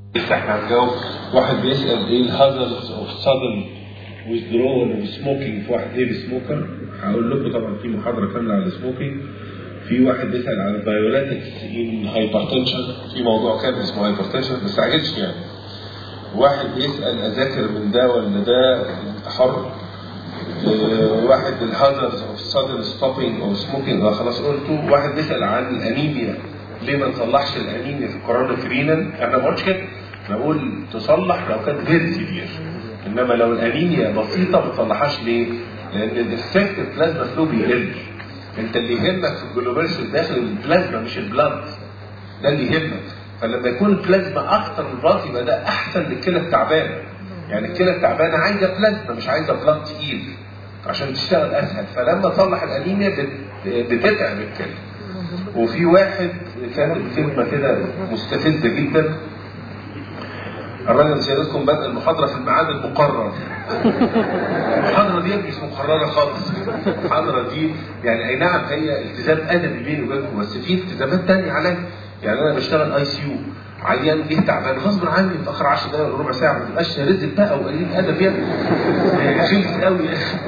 لسه احنا هنجاوب واحد بيسال ايه الهازردز اوف سادن withdrawal وسموكينج في واحد هيفي سموكر هقول لكم طبعا في محاضره كامله على السموكينج في واحد بيسال على الدايوريتكس ان هايبرتنشن في موضوع كامل اسمه هايبرتنشن بس عجبش يعني واحد بيسال اذاكر من ده ولا ده حر آه، واحد الهازردز اوف سادن ستوبينج او سموكينج اه خلاص قلته واحد بيسال عن الانيميا ليه ما نصلحش الانيميا في الكورونا فرينال انا ما قلتش كده انا بقول تصلح لو كانت فيري سيفير انما لو الانيميا بسيطه ما تصلحهاش ليه؟ لان الافكتيف بلازما فلو بيقل انت اللي يهمك في الجلوبرس داخل البلازما مش البلاد ده اللي يهمك فلما يكون البلازما اكتر من البلاد يبقى ده احسن للكلى التعبانه يعني الكلى التعبانه عايزه بلازما مش عايزه بلاد تقيل عشان تشتغل اسهل فلما تصلح الانيميا بت- بتتعب الكلى وفي واحد كاتب كلمه كده مستفزه جدا الراجل سيادتكم بدأ المحاضرة في الميعاد المقرر. المحاضرة دي مش مقررة خالص. المحاضرة دي يعني أي نعم هي التزام أدبي بيني وبينكم بس في التزامات تانية عليا. يعني أنا بشتغل أي سي يو عيان جه تعبان غصب عني متأخر 10 دقايق ولا ربع ساعة ما تبقاش رزق بقى وقليل أدب يعني. غلس قوي يا أخي.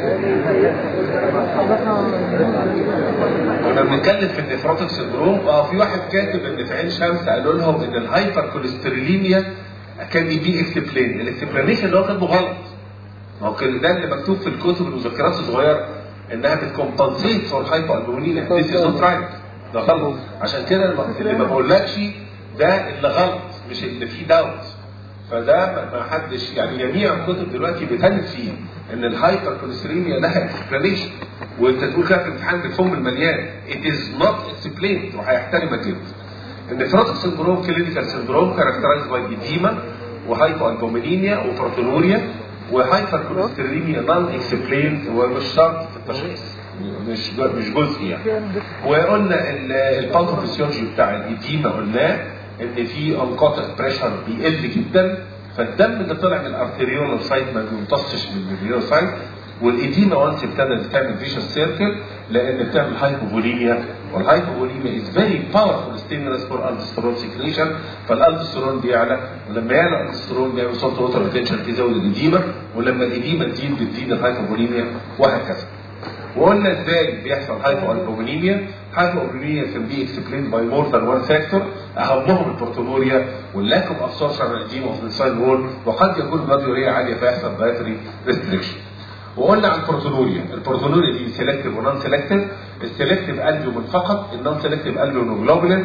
كنا بنتكلم في النفروتيك سندروم اه في واحد كاتب ان في عين شمس قالوا لهم ان الهايبر كوليستروليميا كان بي اكسبلين الاكسبلانيشن اللي هو كاتبه غلط ما هو كان ده اللي مكتوب في الكتب المذكرات الصغيره انها بتكمبنسيت فور هايبر البومينيا ذيس از نوت رايت ده غلط عشان كده الم- اللي ما بقولكش ده اللي غلط مش اللي فيه داوت فده ما ما حدش يعني جميع الكتب دلوقتي بتنفي ان الهايبر كوليستريميا لها اكسبلانيشن وانت تقول كده في الامتحان بالفم المليان it is not explained وهيحترمك جدا النفروتيك سندروم كلينيكال سندروم كاركترايز باي ايديما وهايبو البومينيميا وبروتونوريا وهايبر كوليستريميا نون اكسبليند ومش شرط في التشخيص مش مش جزء يعني وقلنا ال- الباثوفيسيولوجي بتاع الايديما قلناه ان في انقاطع بريشر بيقل جدا فالدم اللي طلع من الارتريولار سايت ما بيمتصش من الفيريول سايت والايديما وانس ابتدت تعمل فيشس سيركل لان بتعمل هايبوفوليميا والهايبوفوليميا از فيري باورفول ستيمولس فور الدسترون سيكريشن فالالدسترون بيعلى ولما يعلى الالدسترون بيعمل صوت ووتر ريتنشن يزود الايديما ولما الايديما تزيد بتزيد الهايبوفوليميا وهكذا وقلنا ازاي بيحصل هايبو البومينيميا هايبو البومينيميا can be explained by more than one factor اهمهم البروتونوريا واللاك اوف ابسوربشن الاديما اوف الانسايد وول وقد يكون الراديوريا عاليه فيحصل دايتري ريستريكشن وقلنا عن البروتونوريا البروتونوريا دي سيلكتيف ونون سيلكتيف السيلكتيف البومين فقط النون سيلكتيف البومين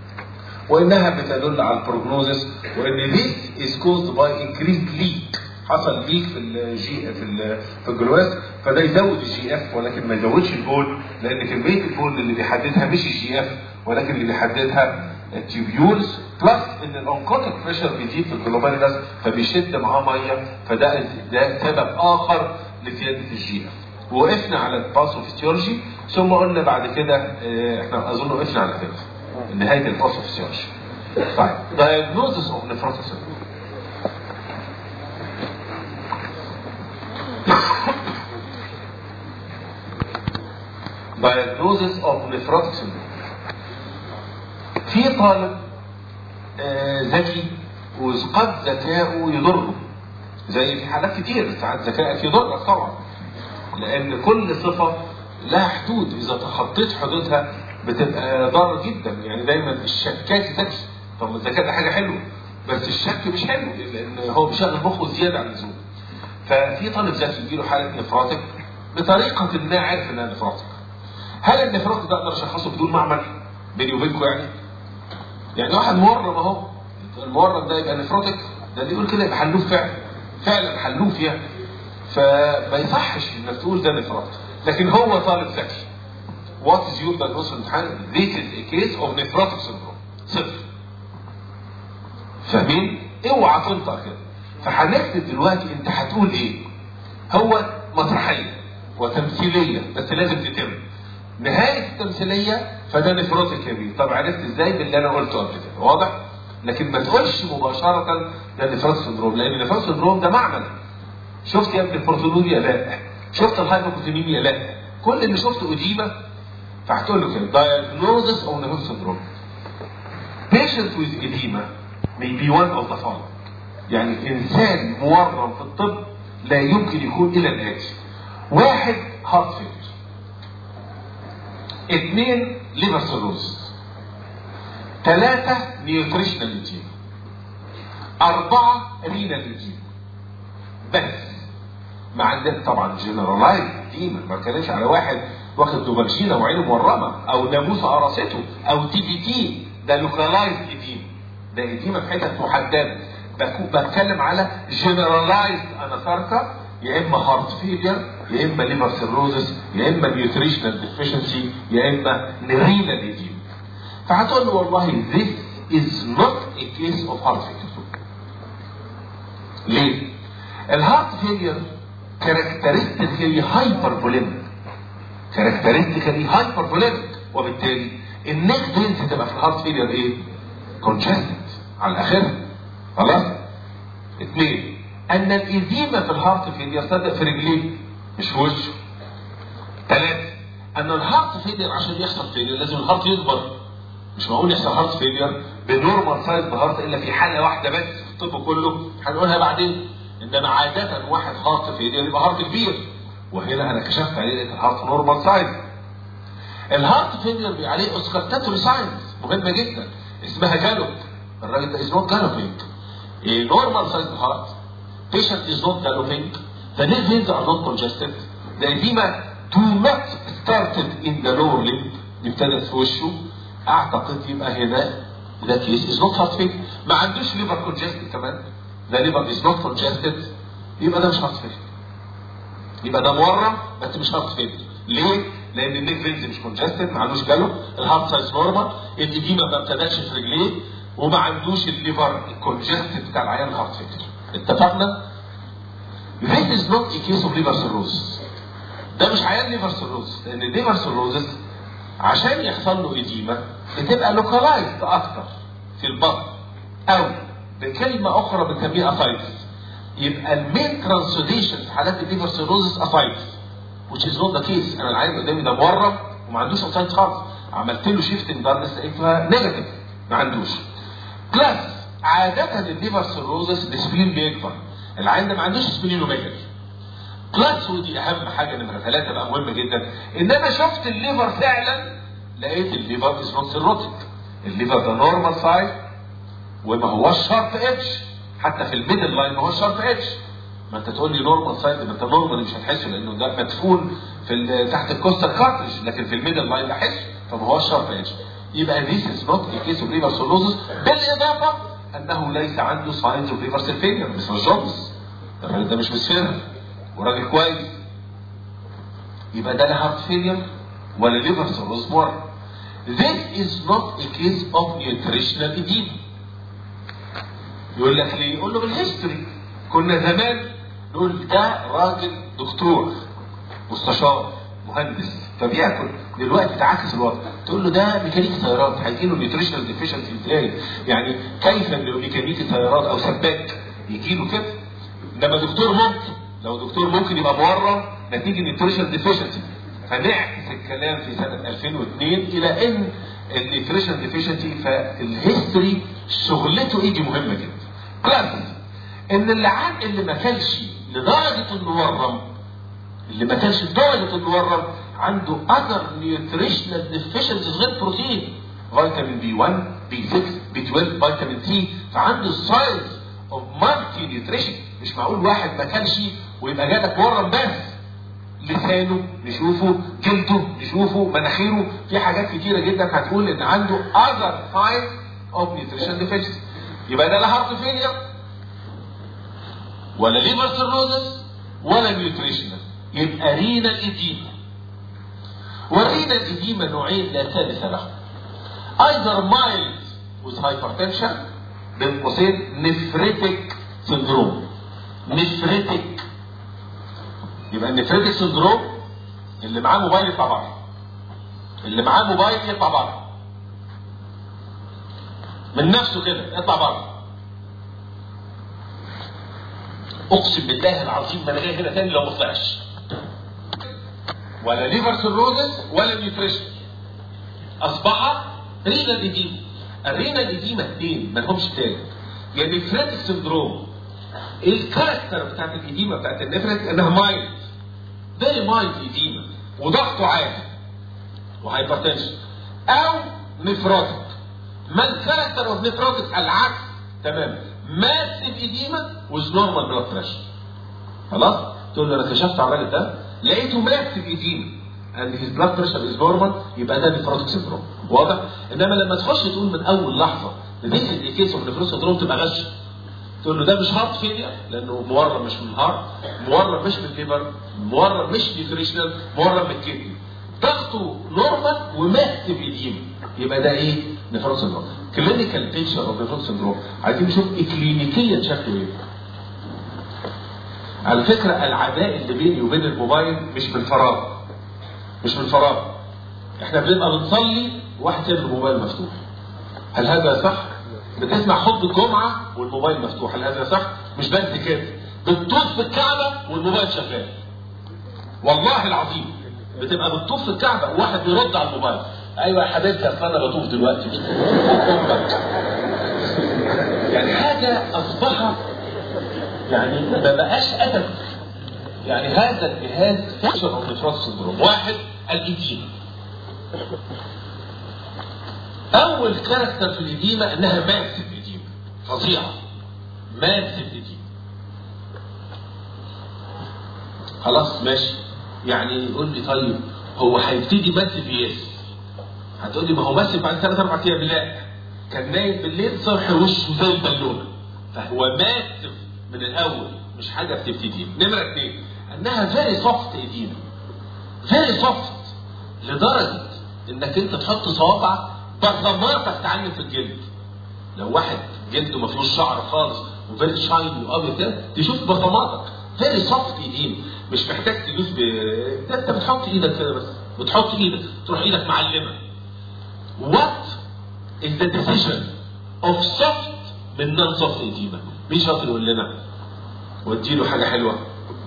وانها بتدل على البروجنوزس وان this is caused by increased leak حصل ليك في الجي في ال في الجلواس فده يزود الجي اف ولكن ما يزودش البول لان كميه البول اللي بيحددها مش الجي اف ولكن اللي بيحددها التيبيولز بلس ان الانكوتيك بريشر بيزيد في الجلوبالينس فبيشد معاه ميه فده ده سبب اخر لزياده الجي اف وقفنا على الباثوفيسيولوجي ثم قلنا بعد كده آه، احنا اظن وقفنا على كده نهايه الباثوفيسيولوجي طيب diagnosis of nephrotic syndrome diagnosis of nephrotic syndrome في طالب آه، ذكي وقد ذكاؤه يضره زي في حالات كتير ساعات ذكائك يضرك طبعا لان كل صفه لها حدود اذا تخطيت حدودها بتبقى ضار جدا يعني دايما الشكاك ذكي طب الذكاء ده حاجه حلوه بس الشك مش حلو لان هو بيشغل مخه زياده عن اللزوم ففي طالب ذكي يجيله حاله نفراتك بطريقه ما عارف انها نفراتك هل النفراتك ده اقدر اشخصه بدون معمل بيني وبينكم يعني يعني واحد مورم اهو المورم ده يبقى نفراتك ده اللي يقول كده يبقى حلوف فعلا فعلا حلوف يعني فما يصحش انك تقول ده نفرات لكن هو طالب ذكي What is your diagnosis امتحان؟ This is a case of nephrotic syndrome صفر فاهمين؟ اوعى تنطق كده فهنكتب دلوقتي انت هتقول ايه؟ هو مسرحيه وتمثيليه بس لازم تتم نهايه التمثيليه فده نفروتك يا بيه طب عرفت ازاي باللي انا قلته قبل كده واضح؟ لكن ما تقولش مباشره ده نفروتك سندروم لان النفروتك سندروم ده معمل شفت يا ابن البروتونوريا لا شفت الهايبوكوتينيميا لا كل اللي شفته اديمه فهتقول له كده diagnosis of nephrotic syndrome patient with edema may be one of the following يعني انسان مورم في الطب لا يمكن يكون الى الاتي واحد هارت فيلر اثنين ليفر سيروز ثلاثة نيوتريشنال ايديما أربعة رينال ايديما بس ما عندنا طبعا جنرالايز ايديما ما بتكلمش على واحد واخد دوبرجينا وعينه مورمة أو ناموسة قرصته أو تي بي تي ده لوكالايز ايديما ده ايديما في حتت محددة بتكلم على جنرالايز اناثاركا يا اما هارت فيلير يا اما ليفر سيروزس يا اما نيوتريشنال ديفيشنسي يا اما نرينال ايديما فهتقول له والله this is not a case of heart failure ليه؟ الهارت فيلير كاركترستيكالي هايبر بوليميك كاركترستيكالي هايبر بوليميك وبالتالي النيك فينس تبقى في الهارت فيلير ايه؟ كونجستد على الاخره خلاص؟ اثنين ان الايديما في الهارت فيلير صدق في رجليه مش في وشه ثلاثة ان الهارت فيلير عشان يحصل فيلير لازم الهارت يكبر مش معقول يحصل هارت فيلير بنورمال سايز بهارت الا في حاله واحده بس في الطب كله هنقولها بعدين انما عاده واحد هارت فيلير يبقى هارت كبير وهنا انا كشفت عليه لقيت الهارت نورمال سايز الهارت فيلير بيبقى عليه اوسكارتاتوري ساينز مهمه جدا اسمها جالوب الراجل ده از نوت جالوبينج a normal sized heart patient is not galloping the nerve veins are not congested the edema do not started in the lower limb دي ابتدت في وشه اعتقد يبقى هنا ده كيس is not heart failure ما عندوش liver congested كمان the liver is not congested يبقى ده مش heart failure يبقى ده مورم بس مش heart failure ليه؟ لان النيك فينز مش congested ما عندوش جالوب الهارت سايز نورمال الاديمه ما ابتدتش في رجليه وما عندوش الليفر الكونجستد بتاع العيان هارت فيلر اتفقنا This is not a case of liver cirrhosis ده مش عيان ليفر سيروز لان الليفر سيروزس عشان يحصل له اديمه بتبقى لوكالايزد اكتر في البطن او بكلمه اخرى بنسميها اسايتس يبقى المين ترانسوديشن في حالات الليفر سيروزس اسايتس which is not the case انا العيان قدامي ده مورم وما عندوش اسايتس خالص عملت له شيفتنج دارنس لقيتها نيجاتيف ما عندوش بلس عادة الليفر سيروزس السبلين بيكبر العين ده ما عندوش سبلينوميجالي بلس ودي اهم حاجه نمره ثلاثه بقى مهمه جدا ان انا شفت الليفر فعلا لقيت الليفر از نوت سيروتيك الليفر ده نورمال سايز وما هوش شارب اتش حتى في الميدل لاين ما هوش شارب اتش ما انت تقول لي نورمال سايز ما انت نورمال مش هتحسه لانه ده مدفون في تحت الكوستال كارتريج لكن في الميدل لاين بحسه فما هوش شارب اتش يبقى this is not a case of liver cirrhosis بالاضافه انه ليس عنده signs of liver cell failure مثل جونز الراجل ده مش مسفر وراجل كويس يبقى ده لا هارت فيلير ولا ليفر سيروز مره This is not a case of nutritional edema يقول لك ليه؟ يقول له بالهيستوري كنا زمان نقول ده راجل دكتور مستشار مهندس فبياكل دلوقتي تعاكس الوضع تقول له ده ميكانيكي طيارات هيجي له نيوتريشنال ديفيشنسي ازاي يعني كيف انه ميكانيكي طيارات او سباك يجي له كده انما دكتور ممكن لو دكتور ممكن يبقى مورم نتيجه نيوتريشنال ديفيشنسي فنعكس الكلام في سنه 2002 الى ان النيوتريشنال ديفيشنسي فالهيستوري شغلته ايه دي مهمه جدا بلس ان اللعان اللي ما كلش لدرجه انه ورم اللي ما كانش لدرجه انه ورم عنده other nutritional deficiencies غير بروتين فيتامين بي 1 بي 6 بي 12 فيتامين سي فعنده سايز اوف مالتي نيوتريشن مش معقول واحد ما كانش ويبقى جالك ورم بس لسانه نشوفه جلده نشوفه مناخيره في حاجات كتيره جدا هتقول ان عنده other signs of nutrition deficiency يبقى ده لا هارت فيلير ولا ليفر سيروزس ولا نيوتريشنال يبقى رينال اديما والرينال اديما نوعين لا ثالث له either mild with hypertension بين قوسين نفريتك سندروم نفريتك يبقى النفريتك سندروم اللي معاه موبايل يطلع بره اللي معاه موبايل يطلع بره من نفسه كده يطلع بره اقسم بالله العظيم ما انا جاي هنا تاني لو ما طلعش ولا ليفر سيروزس ولا نيوتريشن اصبح رينا ديديما الرينا ديديما اثنين ما لهمش تاني يعني نفرتك سندروم الكاركتر بتاعت الإديمة بتاعت النفرت إنها مايلد فيري مايلد إديمة وضغطه عالي وهايبرتنشن أو نفروتك ما الكاركتر اوف نفروتك العكس تماما ماسف إديمة وز نورمال بلاد بريشر خلاص تقول له انا كشفت على الراجل ده لقيته ماسف إديمة and his blood pressure is normal يبقى ده نفروتك سندروم واضح انما لما تخش تقول من اول لحظه this is a case of nephrotic syndrome تبقى غش تقول له ده مش هارت فيلير لانه مورم مش من الهارت مورم مش من الليفر مورم مش نيوتريشنال مورم من الكدني ضغطه نورمال وماسف إديمة يبقى ده ايه؟ نفروت سندروم كلينيكال بيكشر اوف نفروت سندروم عايزين نشوف اكلينيكيا شكله ايه على فكرة العداء اللي بيني وبين الموبايل مش بالفراغ مش بالفراغ احنا بنبقى بنصلي واحد سايب الموبايل مفتوح هل هذا صح؟ بتسمع خطبة جمعة والموبايل مفتوح هل هذا صح؟ مش بس كده بتطوف في الكعبة والموبايل شغال والله العظيم بتبقى بتطوف في الكعبة وواحد بيرد على الموبايل ايوه يا حبيبتي اصل انا بطوف دلوقتي امك يعني حاجة اصبحت يعني ما بقاش ادب يعني هذا الجهاز فيشر اوف نفروت سندروم واحد الإديمة أول كاركتر في الإديمة إنها ماسف إديمة فظيعة ماسف إديمة خلاص ماشي يعني يقول لي طيب هو هيبتدي ماسف يس هتقول لي ما هو ماسف بعد ثلاث أربع أيام لا كان نايم بالليل صرح وشه زي البالونة فهو ماسف من الأول مش حاجة بتبتدي نمرة اثنين انها فيري سوفت ايدينا فيري سوفت لدرجه انك انت تحط صوابعك بصماتك تعلم في الجلد لو واحد جلده ما فيهوش شعر خالص وفيري شايني وابيض كده تشوف بصماتك فيري سوفت ايدين مش محتاج تدوس ب ده انت بتحط ايدك كده بس بتحط ايدك تروح ايدك معلمه وات is the decision of soft من نون soft ايدينا مين شاطر يقول لنا واديله حاجه حلوه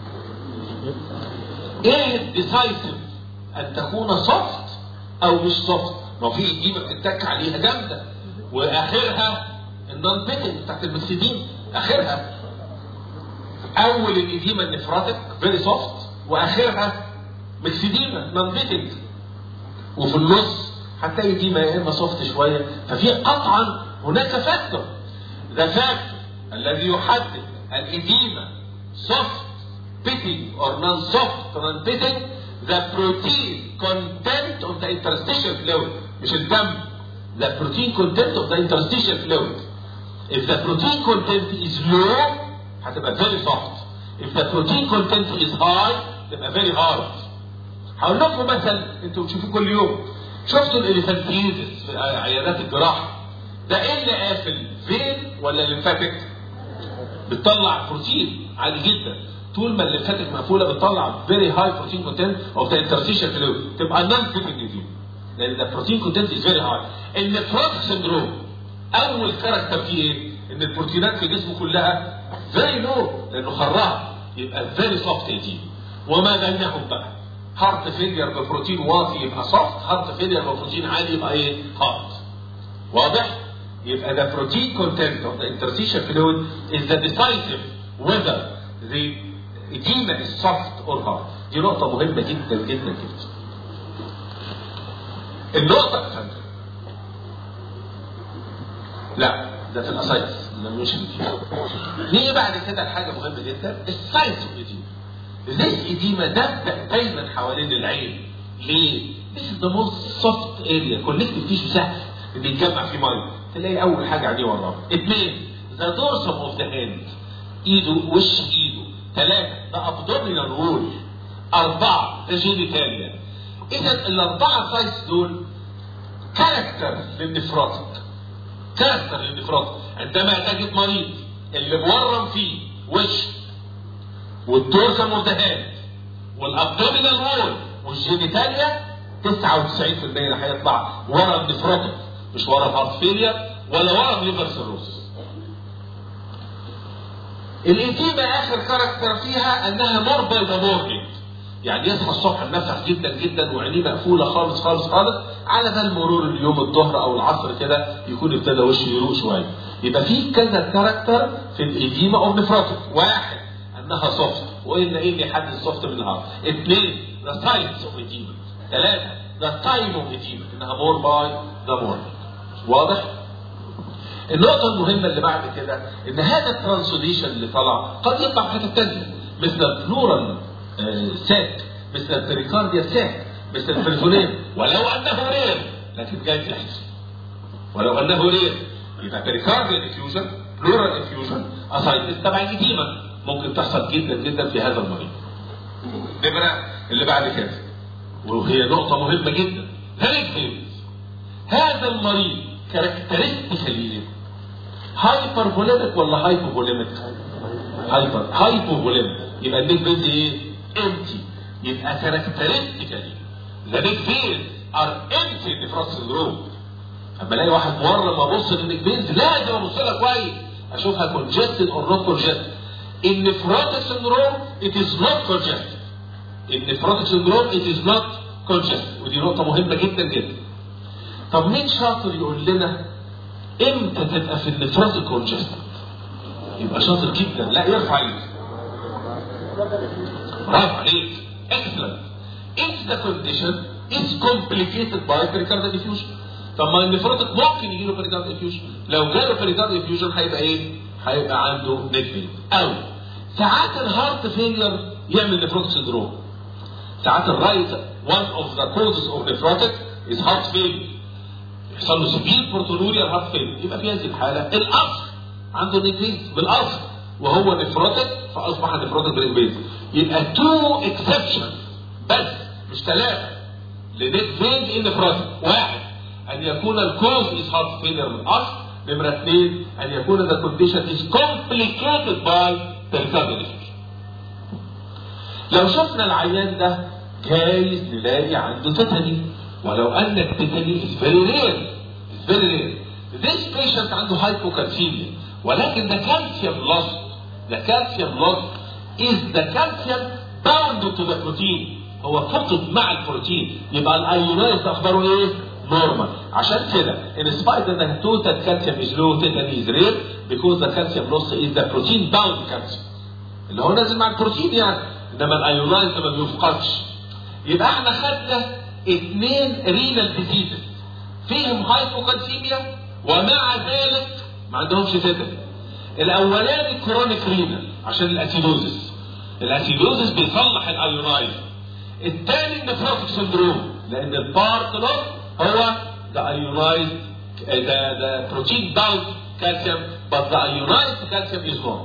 ايه الديسايسيف ان تكون سوفت او مش سوفت ما في اديمه بتتك عليها جامده واخرها النون بيتنج بتاعت المكسدين اخرها اول الاديمه النفراتك فيري سوفت واخرها مكسديمه نون بيتنج وفي النص هتلاقي ديما يا اما سوفت شويه ففي قطعا هناك فاكتور ذا فاكتور الذي يحدد الاديمه سوفت pitting or non-soft non-pitting the protein content of the interstitial fluid مش الدم the protein content of the interstitial fluid if the protein content is low هتبقى very soft if the protein content is high تبقى very hard هقول لكم مثلا انتوا بتشوفوه كل يوم شفتوا الاليفانتيزس في عيادات الجراحه ده ايه اللي قافل فين ولا الليمفاتيك بتطلع بروتين عادي جدا طول ما الليمفاتيك مقفوله بتطلع فيري هاي بروتين كونتنت اوف ذا انترستيشال فلويد تبقى نون فيتنج دي لان البروتين كونتنت از فيري هاي النفروتيك سندروم اول كاركتر فيه ايه؟ ان البروتينات في جسمه كلها فيري لو لانه خراج يبقى فيري سوفت دي وما بينهم بقى هارت فيلير ببروتين واطي يبقى سوفت هارت فيلير ببروتين عالي يبقى ايه؟ هارت واضح؟ يبقى the protein content of the interstitial fluid is the decisive whether the edema is soft or hard. دي نقطة مهمة جدا جدا جدا. النقطة الثانية لا ده في الاسايتس مش نيجي بعد كده لحاجة مهمة جدا الساينس اوف ايديما. This edema ده دايما حوالين العين. ليه؟ This is the most soft area connective tissue سهل بيتجمع فيه ميه تلاقي اول حاجه عليه وراه اثنين ذا دورسم اوف ذا هاند ايده وش ايده ثلاثه ذا ابدومينال وول اربعه ذا جينيتاليا اذا الاربعه سايز دول كاركتر للنفراطك كاركتر للنفراطك عندما تجد مريض اللي مورم فيه وش والدورسم اوف ذا هاند والابدومينال وول والجينيتاليا 99% اللي هيطلع ورا النفراطك مش ورا الهارت فيلير ولا ورا الليفر سيروسس. الإديمة آخر كاركتر فيها أنها مور باي ذا مورنينج. يعني يصحى الصبح منفخ جدا جدا وعينيه مقفولة خالص خالص خالص على بال مرور اليوم الظهر أو العصر كده يكون ابتدى وشه يروق شوية. يبقى في كذا كاركتر في الايديما او نفروتك واحد انها سوفت وقلنا ايه اللي يحدد السوفت من الهارد اثنين ذا ساينس اوف ايديما ثلاثه ذا تايم اوف ايديما انها مور باي ذا مورنينج واضح؟ النقطة المهمة اللي بعد كده ان هذا الترانسوديشن اللي طلع قد يطلع في حتة تانية مثل البلورال ساك مثل البريكارديا ساك مثل البريتونيم ولو انه رير لكن جاي يحصل ولو انه رير يبقى بريكارديا افيوجن بلورال افيوجن اسايتس تبع الإديمة ممكن تحصل جدا جدا في هذا المريض. نمرة اللي بعد كده وهي نقطة مهمة جدا هل هذا المريض كاركترستيكالي هايبر فوليميك ولا هايبو فوليميك؟ هايبر هايبو فوليميك يبقى النيك فيز ايه؟ امتي يبقى كاركترستيكالي ذا نيك فيز ار امتي نفراس سندروم اما الاقي واحد مورم ابص للنيك فيز لازم ابص لها كويس اشوفها كونجستد اور نوت كونجستد النفروتيك سندروم it is not congested النفروتيك سندروم it is not congested ودي نقطة مهمة جدا جدا طب مين شاطر يقول لنا امتى تبقى في النفروتيك كونجستد يبقى شاطر جدا لا يرفع ايده برافو عليك excellent if the condition is complicated by pericardial effusion طب ما النفروتيك ممكن يجي له pericardial effusion لو جاله pericardial effusion هيبقى ايه؟ هيبقى عنده نيك فيل او ساعات الهارت فيلر يعمل نفروتيك سندروم ساعات الرايت one of the causes of nephrotic is heart failure يحصل له سبيل بروتونوريا هارت فيلر يبقى في هذه الحاله الاصل عنده نيك فيل بالاصل وهو نفروتك فاصبح نفروتك بالانجليزي يبقى تو اكسبشن بس مش ثلاثه لنيك فيل ان نفروتك واحد ان يكون الكوز از هارت فيلر من الاصل نمرة اثنين أن يكون the condition is complicated by pericardial لو شفنا العيان ده جايز نلاقي عنده تيتاني ولو أن التيتاني is very rare is very rare this patient عنده hypocalcemia ولكن the calcium loss the calcium loss is the calcium bound to the protein هو فقد مع البروتين يبقى الايونايز اخباره ايه؟ نورمال عشان كده in spite that the total calcium is low tetany is rare because the calcium loss is the protein bound calcium اللي هو نازل مع البروتين يعني انما الايونايز ما بيفقدش يبقى احنا خدنا اثنين رينال ديزيزز فيهم هايبوكالسيميا ومع ذلك ما عندهمش تيتاني الاولاني كرونيك رينال عشان الاسيدوزس الاسيدوزس بيصلح الايونايز الثاني النفروتيك سندروم لان البارت لوس هو the ionized uh, the, the protein bound calcium but the ionized calcium is wrong.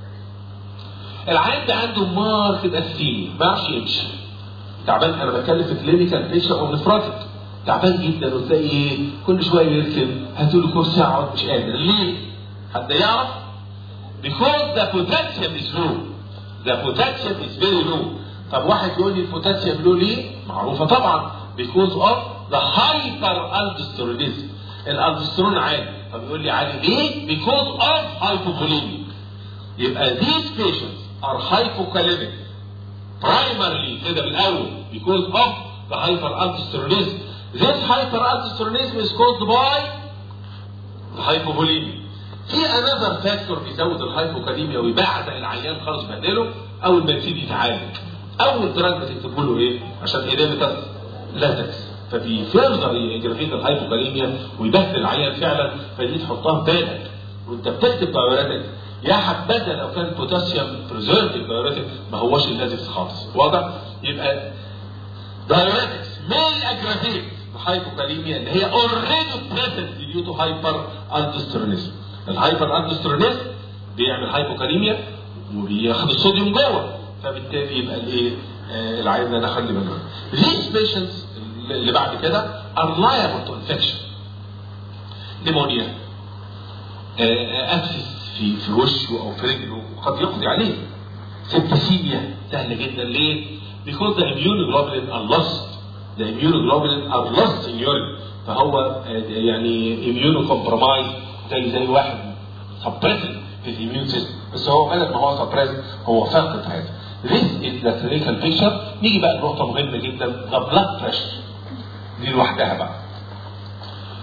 العيان ده عنده ماركت اسيميا ما يعرفش يمشي تعبان انا بتكلم في كلينيكال بيشن او نفراتيك تعبان جدا وتلاقي ايه كل شويه يركب هاتوا له كرسي اقعد مش قادر ليه؟ حد يعرف؟ because the potassium is low the potassium is very low طب واحد يقول لي البوتاسيوم لو ليه؟ معروفه طبعا because of the hyperaldosteronism الالدوسترون عالي طب يقول لي عالي ليه؟ because of hypovolemic يبقى these patients are hypokalemic primarily كده بالاول because of the hyperaldosteronism this hyperaldosteronism is caused by the hypovolemia في another factor بيزود الهايبوكاليميا ويبعزق العيان خالص بهدله اول ما يبتدي يتعالج اول دراج بتكتبوا له ايه عشان ايه لاتكس فبيفرغ يجرفين الهايبوكاليميا ويبهدل العيان فعلا فدي تحطها في بالك وانت بتكتب بايوريتك يا حبذا لو كان بوتاسيوم بريزيرفد بايوريتك ما هوش اللازكس خالص واضح يبقى بايوريتكس ميل اجرافيت الهايبوكاليميا اللي هي اوريدي بريزنت ديو تو هايبر الدوسترونيزم الهايبر الدوسترونيزم بيعمل هايبوكاليميا وبياخد الصوديوم جوه فبالتالي يبقى الايه آه العيان ده نخلي منه these patients اللي بعد كده are liable to infection نيمونيا ابسس في في وشه او في رجله قد يقضي عليه سبتسيميا سهله جدا ليه؟ because the immunoglobulin are lost the immunoglobulin are lost in urine فهو يعني immunocompromised زي زي واحد suppressing his immune system بس هو بدل ما هو suppressed هو فاقد هذا This is the clinical picture نيجي بقى لنقطة مهمة جدا the blood pressure دي لوحدها بقى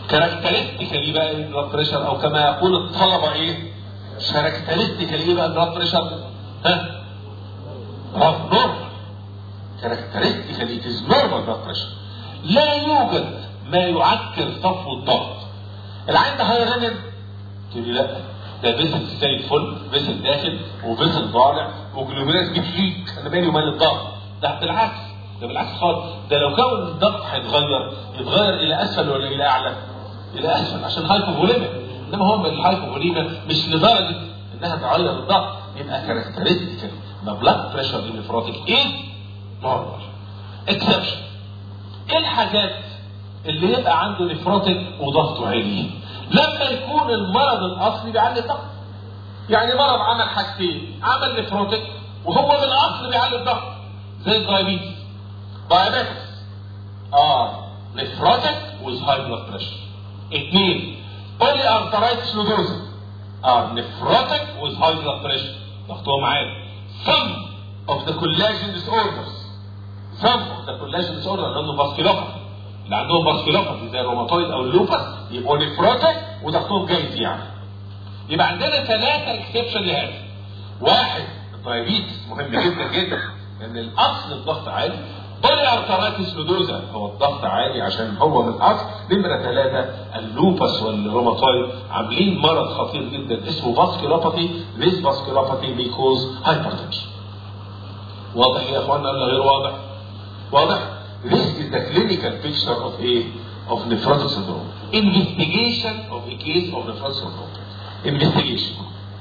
كاركترستيكالي بقى البلاد بريشر او كما يقول الطلبه ايه؟ كاركترستيكالي ايه بقى البلاد بريشر؟ ها؟ رف نورمال كاركترستيكالي it is normal blood pressure لا يوجد ما يعكر صفو الضغط العين ده هيرنم تقول لي لا ده فيسل زي الفل فيسل داخل وفيسل طالع وجلوميرات بتليك انا مالي ومال الضغط ده بالعكس ده بالعكس خالص ده لو كون الضغط هيتغير يتغير الى اسفل ولا الى اعلى؟ الى اسفل عشان هايبوفوليميا انما هو الهايبوفوليميا مش لدرجه انها تغير الضغط يبقى كاركترستيكال the blood pressure in nephrotic is normal exception ايه الحاجات اللي يبقى عنده نفروتك وضغطه عالي لما يكون المرض الاصلي بيعلي الضغط يعني مرض عمل حاجتين عمل نفروتك وهو بالاصل بيعلي الضغط زي الدايابيتس دايابيتس اه نفروتك with high blood pressure اثنين بولي ارترايتس نودوزا اه نفروتك with high blood pressure ضغطهم عالي some of the collagen disorders some of the collagen disorders اللي عندهم باسكيلوباثي اللي عندهم باسكيلوباثي زي الروماتويد او اللوبس يبقوا نفروتك وضغطهم جايز يعني يبقى عندنا ثلاثة اكسبشن لهذا واحد الدايابيتس مهم جدا جدا لان الاصل الضغط عالي بولي ارترايتس نودوزا هو الضغط عالي عشان هو من الاصل نمره ثلاثه اللوبس والروماتويد عاملين مرض خطير جدا اسمه باسكيلوباثي ليس باسكيلوباثي بيكوز هايبرتنشن واضح يا اخوانا ولا غير واضح؟ واضح؟ This is the clinical picture of a of nephrotic syndrome. Investigation of a case of nephrotic syndrome. Investigation.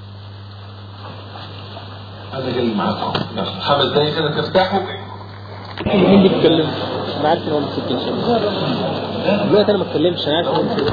انا جاي معاكم خمس دقايق كده ترتاحوا مين بيتكلم؟ انا عارف ان هو ما بيتكلمش دلوقتي انا ما اتكلمش انا عارف ان هو ما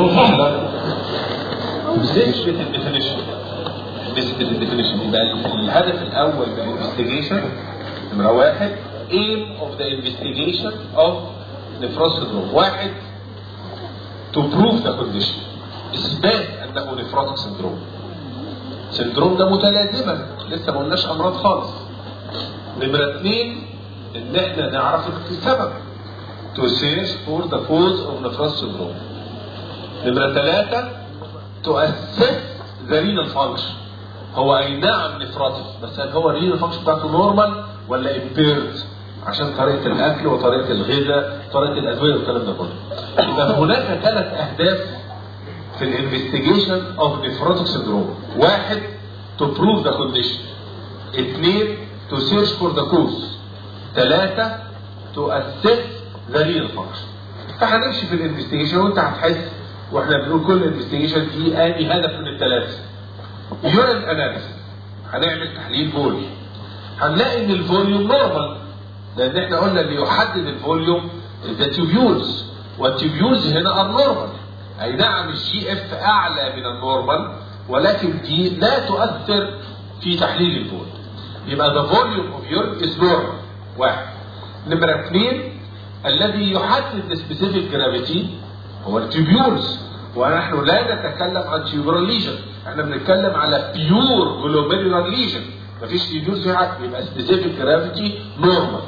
بيتكلمش نسبة الديفينيشن نسبة الديفينيشن يبقى الهدف الأول من الانفستيجيشن نمرة واحد aim of the investigation of nephrosis syndrome واحد to prove the condition إثبات أنه nephrotic syndrome سندروم ده متلازمة لسه ما قلناش أمراض خالص نمرة اثنين إن إحنا نعرف السبب to search for the cause of nephrosis syndrome نمرة ثلاثة to assess the renal function هو اي نعم نفراتيك بس هل هو الرينال فانكشن بتاعته نورمال ولا امبيرد عشان طريقه الاكل وطريقه الغذاء طريقه الادويه والكلام ده كله يبقى هناك ثلاث اهداف في الانفستيجيشن اوف نفروتيك سندروم واحد to prove the condition اثنين to search for the cause ثلاثة to assess the renal function فهنمشي في الانفستيجيشن وانت هتحس واحنا بنقول كل انفستيجيشن فيه اني هدف من الثلاثه يورين اناليسيس هنعمل تحليل بول هنلاقي ان الفوليوم نورمال لان احنا قلنا اللي يحدد الفوليوم ذا تيوبيولز والتيوبيولز هنا النورمال اي نعم الجي اف اعلى من النورمال ولكن دي لا تؤثر في تحليل البول يبقى the volume of urine is normal واحد نمرة اثنين الذي يحدد السبيسيفيك جرافيتي هو التيوبيولز ونحن لا نتكلم عن تيوبرال ليجن احنا بنتكلم على بيور جلوميرولار ليجن مفيش تيوبيولز يبقى سبيسيفيك جرافيتي نورمال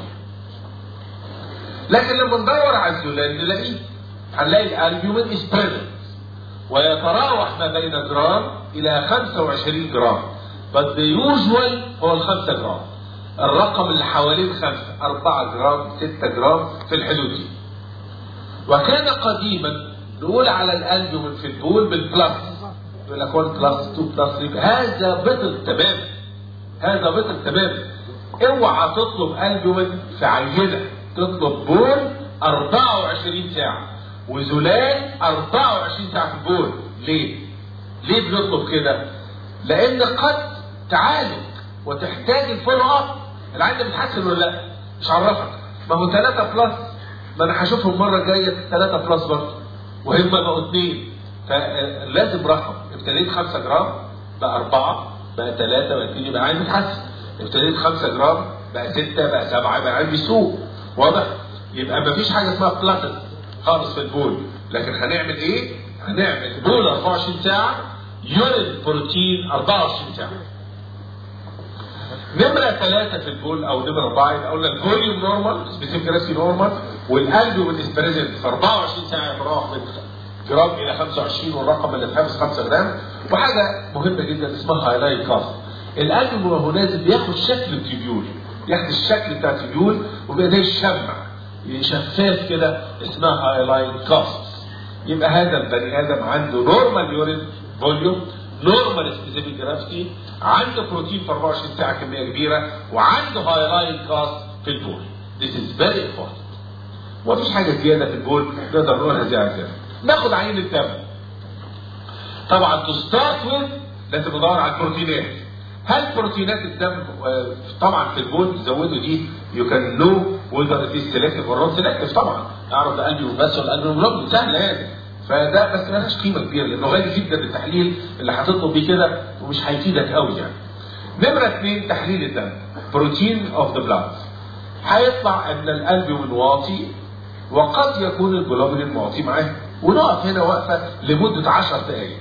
لكن لما ندور على الزلال نلاقيه هنلاقي الالبيومين از بريزنت ويتراوح ما بين جرام الى 25 جرام but the usual هو ال 5 جرام الرقم اللي حوالين 5 4 جرام 6 جرام في الحدود دي وكان قديما نقول على الالبيومين في البول بالبلس يقول لك 1 بلس 2 بلس هذا بطل تماما هذا بطل تماما اوعى تطلب البيومين في عينه تطلب بول 24 ساعه وزلال 24 ساعه في البول ليه؟ ليه بنطلب كده؟ لان قد تعالج وتحتاج الفولو اب العين ده بيتحسن ولا لا؟ مش عرفك ما هو 3 بلس ما انا هشوفهم المره الجايه 3 بلس برضه وهم بقوا اثنين فلازم رقم ابتديت 5 جرام بقى 4 بقى 3 بقى 2 يبقى عين بيتحسن ابتديت 5 جرام بقى 6 بقى 7 بقى عين بيسوق واضح؟ يبقى ما فيش حاجه اسمها بلاتن خالص في البول لكن هنعمل ايه؟ هنعمل بول 24 ساعه يورين بروتين 24 ساعه نمرة ثلاثة في البول أو نمرة أربعة يبقى قلنا الفوليوم نورمال سبيسيفيك راسي نورمال والالبومين از بريزنت في 24 ساعة يتراوح من جرام الى 25 والرقم اللي اتحفظ 5 جرام وحاجه مهمه جدا اسمها هايلايت كاست القلب وهو نازل بياخد شكل التبيول ياخد الشكل بتاع التبيول وبيبقى زي الشمع شفاف كده اسمها هايلايت كاست يبقى هذا البني ادم عنده نورمال يورين فوليوم نورمال سبيسيفيك جرافيتي عنده بروتين في 24 ساعه كميه كبيره وعنده هايلايت كاست في البول This is very important ومفيش حاجه زياده في البول نقدر نقولها زياده كده ناخد عين الدم طبعا تو ستارت ويز لازم ندور على البروتينات هل بروتينات الدم آه، طبعا في البول زودوا دي يو كان نو وذر ات سيلكتيف اور نوت سيلكتيف طبعا اعرف ده قلبي وبس ولا قلبي ومربي سهله يعني فده بس ملهاش قيمه كبيره لانه غالي جدا التحليل اللي هتطلب بيه كده ومش هيفيدك قوي يعني. نمره اثنين تحليل الدم بروتين اوف ذا بلاد هيطلع ان القلب منواطي وقد يكون الجلوبولين معطي معاه ونقف هنا وقفه لمده 10 دقائق.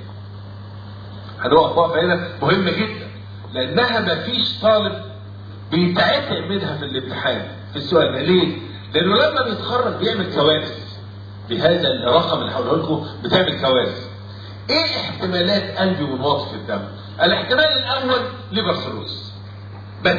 هنقف وقفه هنا مهمه جدا لانها ما فيش طالب بيتعتق منها في الامتحان في السؤال ده ليه؟ لانه لما بيتخرج بيعمل كوارث بهذا الرقم اللي هقوله لكم بتعمل كوارث. ايه احتمالات قلبي منواطي في الدم؟ الاحتمال الاول ليفر سيروس بس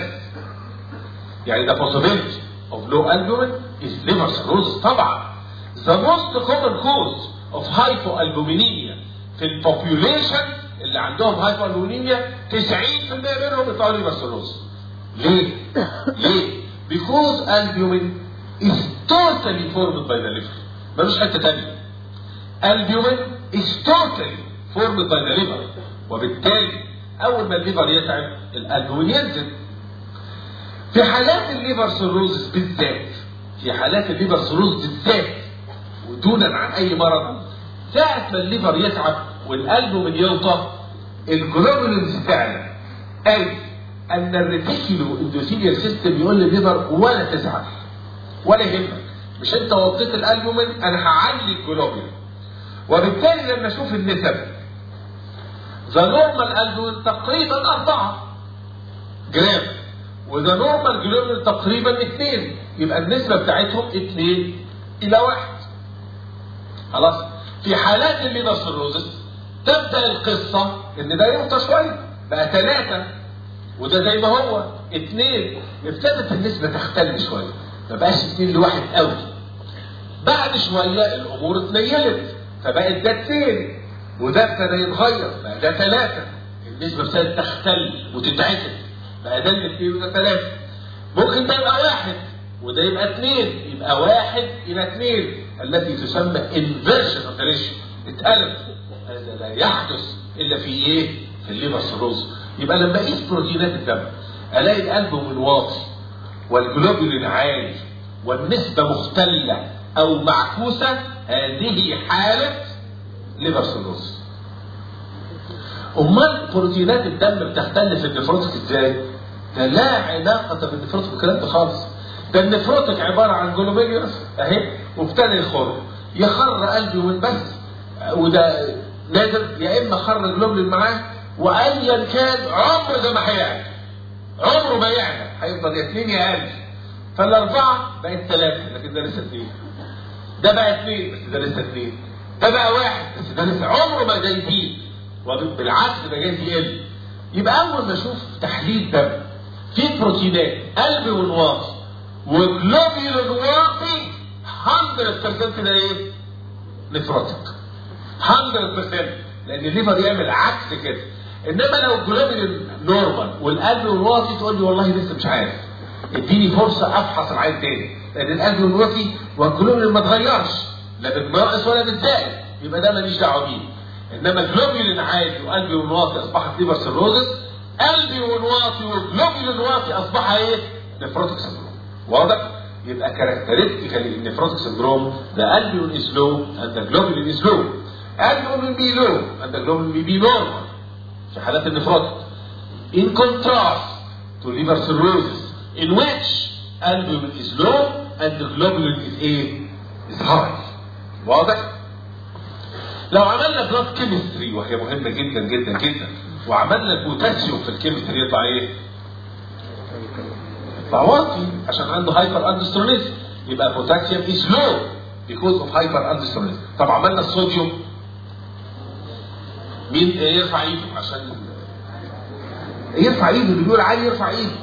يعني ده possibility of low albumin is liver cirrhosis طبعا the most common cause of hypoalbuminemia في البوبيوليشن اللي عندهم هايبوالبومينيا 90% منهم يطلعوا ليفر cirrhosis ليه؟ ليه؟ because albumin is totally formed by the liver ملوش حته تانية albumin is totally formed by the liver وبالتالي اول ما الليفر يتعب الالبومين ينزل في حالات الليفر سيروزس بالذات في حالات الليفر سيروز بالذات ودونا عن اي مرض ساعة ما الليفر يتعب والالبومين يوطى الجلوبولينز تعلى اي ان الريتيكولو اندوثيليال سيستم يقول للليفر ولا تزعل ولا يهمك مش انت وطيت الالبومين انا هعلي الجلوبولين وبالتالي لما اشوف النسب ذا نورمال البومين تقريبا 4 جرام وذا نورمال جلوبولين تقريبا 2 يبقى النسبه بتاعتهم 2 الى 1 خلاص في حالات الليفر سيروزس تبدا القصه ان ده يوطى شويه بقى 3 وده زي ما هو 2 ابتدت النسبه تختل شويه ما بقاش 2 لواحد قوي بعد شويه الامور اتنيلت فبقت ده 2 وده ابتدى يتغير بقى ده 3 النسبه ابتدت تختل وتتعكس بقى ده الاثنين وده ثلاثة ممكن ده يبقى واحد وده يبقى اثنين يبقى واحد إلى اثنين التي تسمى inversion of the ratio اتقلب هذا لا يحدث إلا في إيه؟ في الليفر سيروز يبقى لما أقيس بروتينات الدم ألاقي القلب منواطي والجلوبولين عالي والنسبة مختلة أو معكوسة هذه حالة ليفر سيروز امال بروتينات الدم بتختل في النفروتك ازاي؟ ده لا علاقة بالنفروتك بالكلام ده خالص. ده النفروتك عبارة عن جلوميريوس اهي وابتدى يخر. يخر قلبي من بس وده نادر يا اما خر جلوبلين معاه وايا كان عمره ده ما هيعمل. عمره ما يعمل هيفضل يا اثنين يا ألف. فالأربعة بقت ثلاثة لكن ده لسه اثنين. ده بقى اثنين بس ده لسه اثنين. ده بقى واحد بس ده لسه عمره ما ده يزيد. وبالعكس ده جاي يقل يبقى اول ما اشوف تحليل دم في بروتينات قلب ونواطي وجلوبيولين واطي 100% ده ايه؟ نفروتك 100% لان الليفر يعمل عكس كده انما لو الجلوبيولين نورمال والقلب والواطي تقول لي والله لسه مش عارف اديني فرصه افحص العين تاني لان القلب والواطي والجلوبيولين ما اتغيرش لا بالناقص ولا بالزائد يبقى ده ماليش دعوه بيه انما الجلوبيولين عالي وقلبي ونواطي اصبحت ليفر سيروزس قلبي ونواطي وجلوبيولين واطي اصبح ايه؟ نفروتك سندروم واضح؟ يبقى كاركترستيكالي النفروتك سندروم the albumin is low and the globulin is low albumin be low and the globulin be normal في حالات النفروتك in contrast to liver cirrhosis in which albumin is low and the globulin is ايه؟ is high واضح؟ لو عملنا بلاد كيمستري وهي مهمه جدا جدا جدا وعملنا البوتاسيوم في الكيمستري يطلع ايه؟ يطلع واطي عشان عنده هايبر اندسترونيزم يبقى بوتاسيوم از لو بيكوز اوف هايبر اندسترونيزم طب عملنا الصوديوم مين يرفع ايده عشان يرفع ايده اللي بيقول عالي يرفع ايده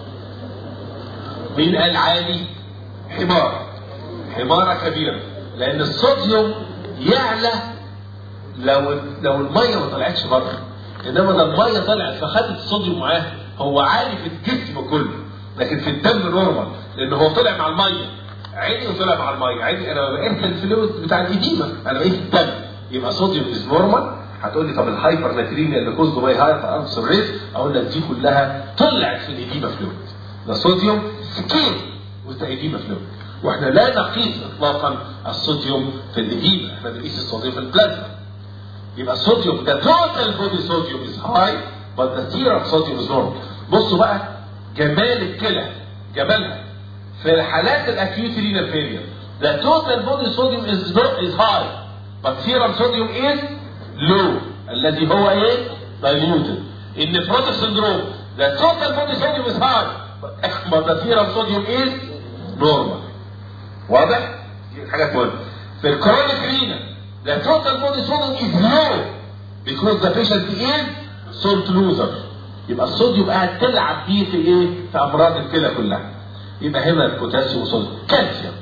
مين قال عالي حمار حمارة كبيرة لأن الصوديوم يعلى لو لو المية ما طلعتش بره إنما ده المية طلعت فخدت الصوديوم معاها هو عالي في الجسم كله لكن في الدم نورمال لأن هو طلع مع المية عيني وطلع مع المية عيني أنا بقيت الفلويد بتاع الإديمة أنا بقيت الدم يبقى صوديوم از نورمال هتقول لي طب الهايبر ناتريميا اللي كوزد باي هايبر انسر ريت اقول لك دي كلها طلعت في الإديمة فلويد ده صوديوم سكين وده إديمة فلويد واحنا لا نقيس اطلاقا الصوديوم في الإديمة احنا بنقيس الصوديوم في البلازما يبقى الصوديوم ده توتال بودي صوديوم از هاي but the serum صوديوم از نورمال بصوا بقى جمال الكلى جمالها في الحالات الاكيوت رينال فيلير the total body sodium is not is high but serum sodium is low الذي هو ايه diluted in nephrotic syndrome the total body sodium is high but the serum sodium is normal واضح؟ دي حاجات مهمة. في الكرونيك رينا the total body sodium is low because the patient is salt loser. يبقى الصوديوم قاعد تلعب بيه في ايه؟ في امراض الكلى كلها. يبقى هنا البوتاسيوم وصوديوم. كالسيوم.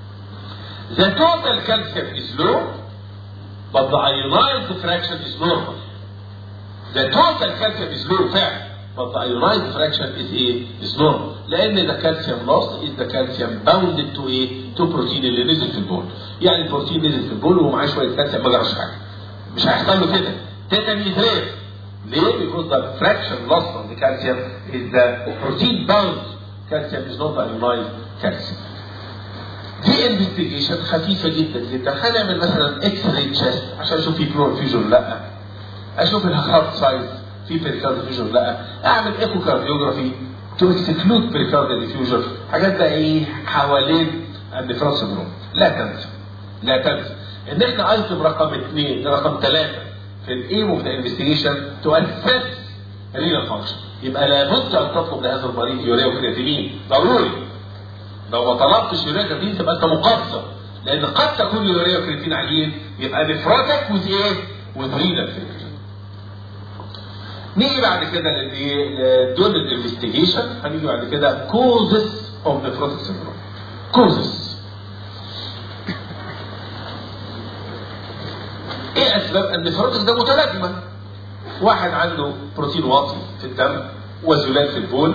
The total calcium is low but the ionized fraction is normal. The total calcium is low فعلا but the ionized fraction is ايه؟ is normal. لان the calcium lost is the calcium bounded to ايه؟ to protein اللي نزل في البول. يعني البروتين نزل في البول ومعاه شويه كالسيوم ما جراش حاجه. مش هيحصل له كده. تيتاني رير. ليه؟ Because the fraction lost on the calcium is the protein bound calcium is not the ionized calcium. دي انفستيجيشن خفيفه جدا جدا هنعمل مثلا اكس راي تشيست عشان اشوف في بلور فيجن لا اشوف الهارت سايز في بريكارد فيوجن لا اعمل ايكو كارديوجرافي تو اكسكلود بريكارد ديفيوجن حاجات بقى ايه حوالين النفراس سندروم لا تنسى لا تنسى ان احنا ايتم رقم اثنين رقم ثلاثه في الايم اوف ذا انفستيجيشن تو اسس رينال فانكشن يبقى لابد ان تطلب لهذا المريض يوريا وكرياتينين ضروري لو ما طلبتش يوريا وكرياتين تبقى انت مقصر لان قد تكون اليوريا وكرياتين عاليين يبقى نفرتك وذ ايه؟ وذ رينال فيلر نيجي بعد كده للايه دول الانفستيجيشن هنيجي بعد كده كوزس اوف نفروتيك سيندروم كوزس ايه اسباب النفروتيك ده متلازمه واحد عنده بروتين واطي في الدم وزلال في البول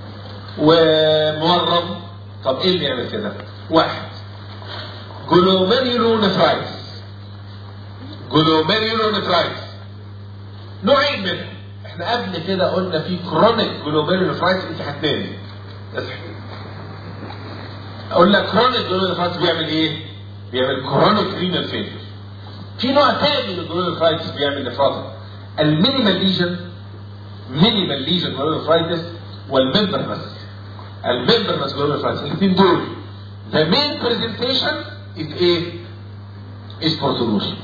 ومورم طب ايه اللي يعمل كده واحد جلوميريولو نفرايتس جلوميريولو نفرايتس نوعين منهم احنا قبل كده قلنا في كرونيك جلوبيري نفرايتس انت هتنامي اصحى قلنا كرونيك جلوبيري نفرايتس بيعمل ايه؟ بيعمل كرونيك رينال فيلر في نوع تاني من الجلوبيري نفرايتس بيعمل نفرايتس المينيمال ليجن مينيمال ليجن جلوبيري نفرايتس والممبر بس الممبر بس جلوبيري نفرايتس الاثنين دول the main presentation is ايه؟ is protrusion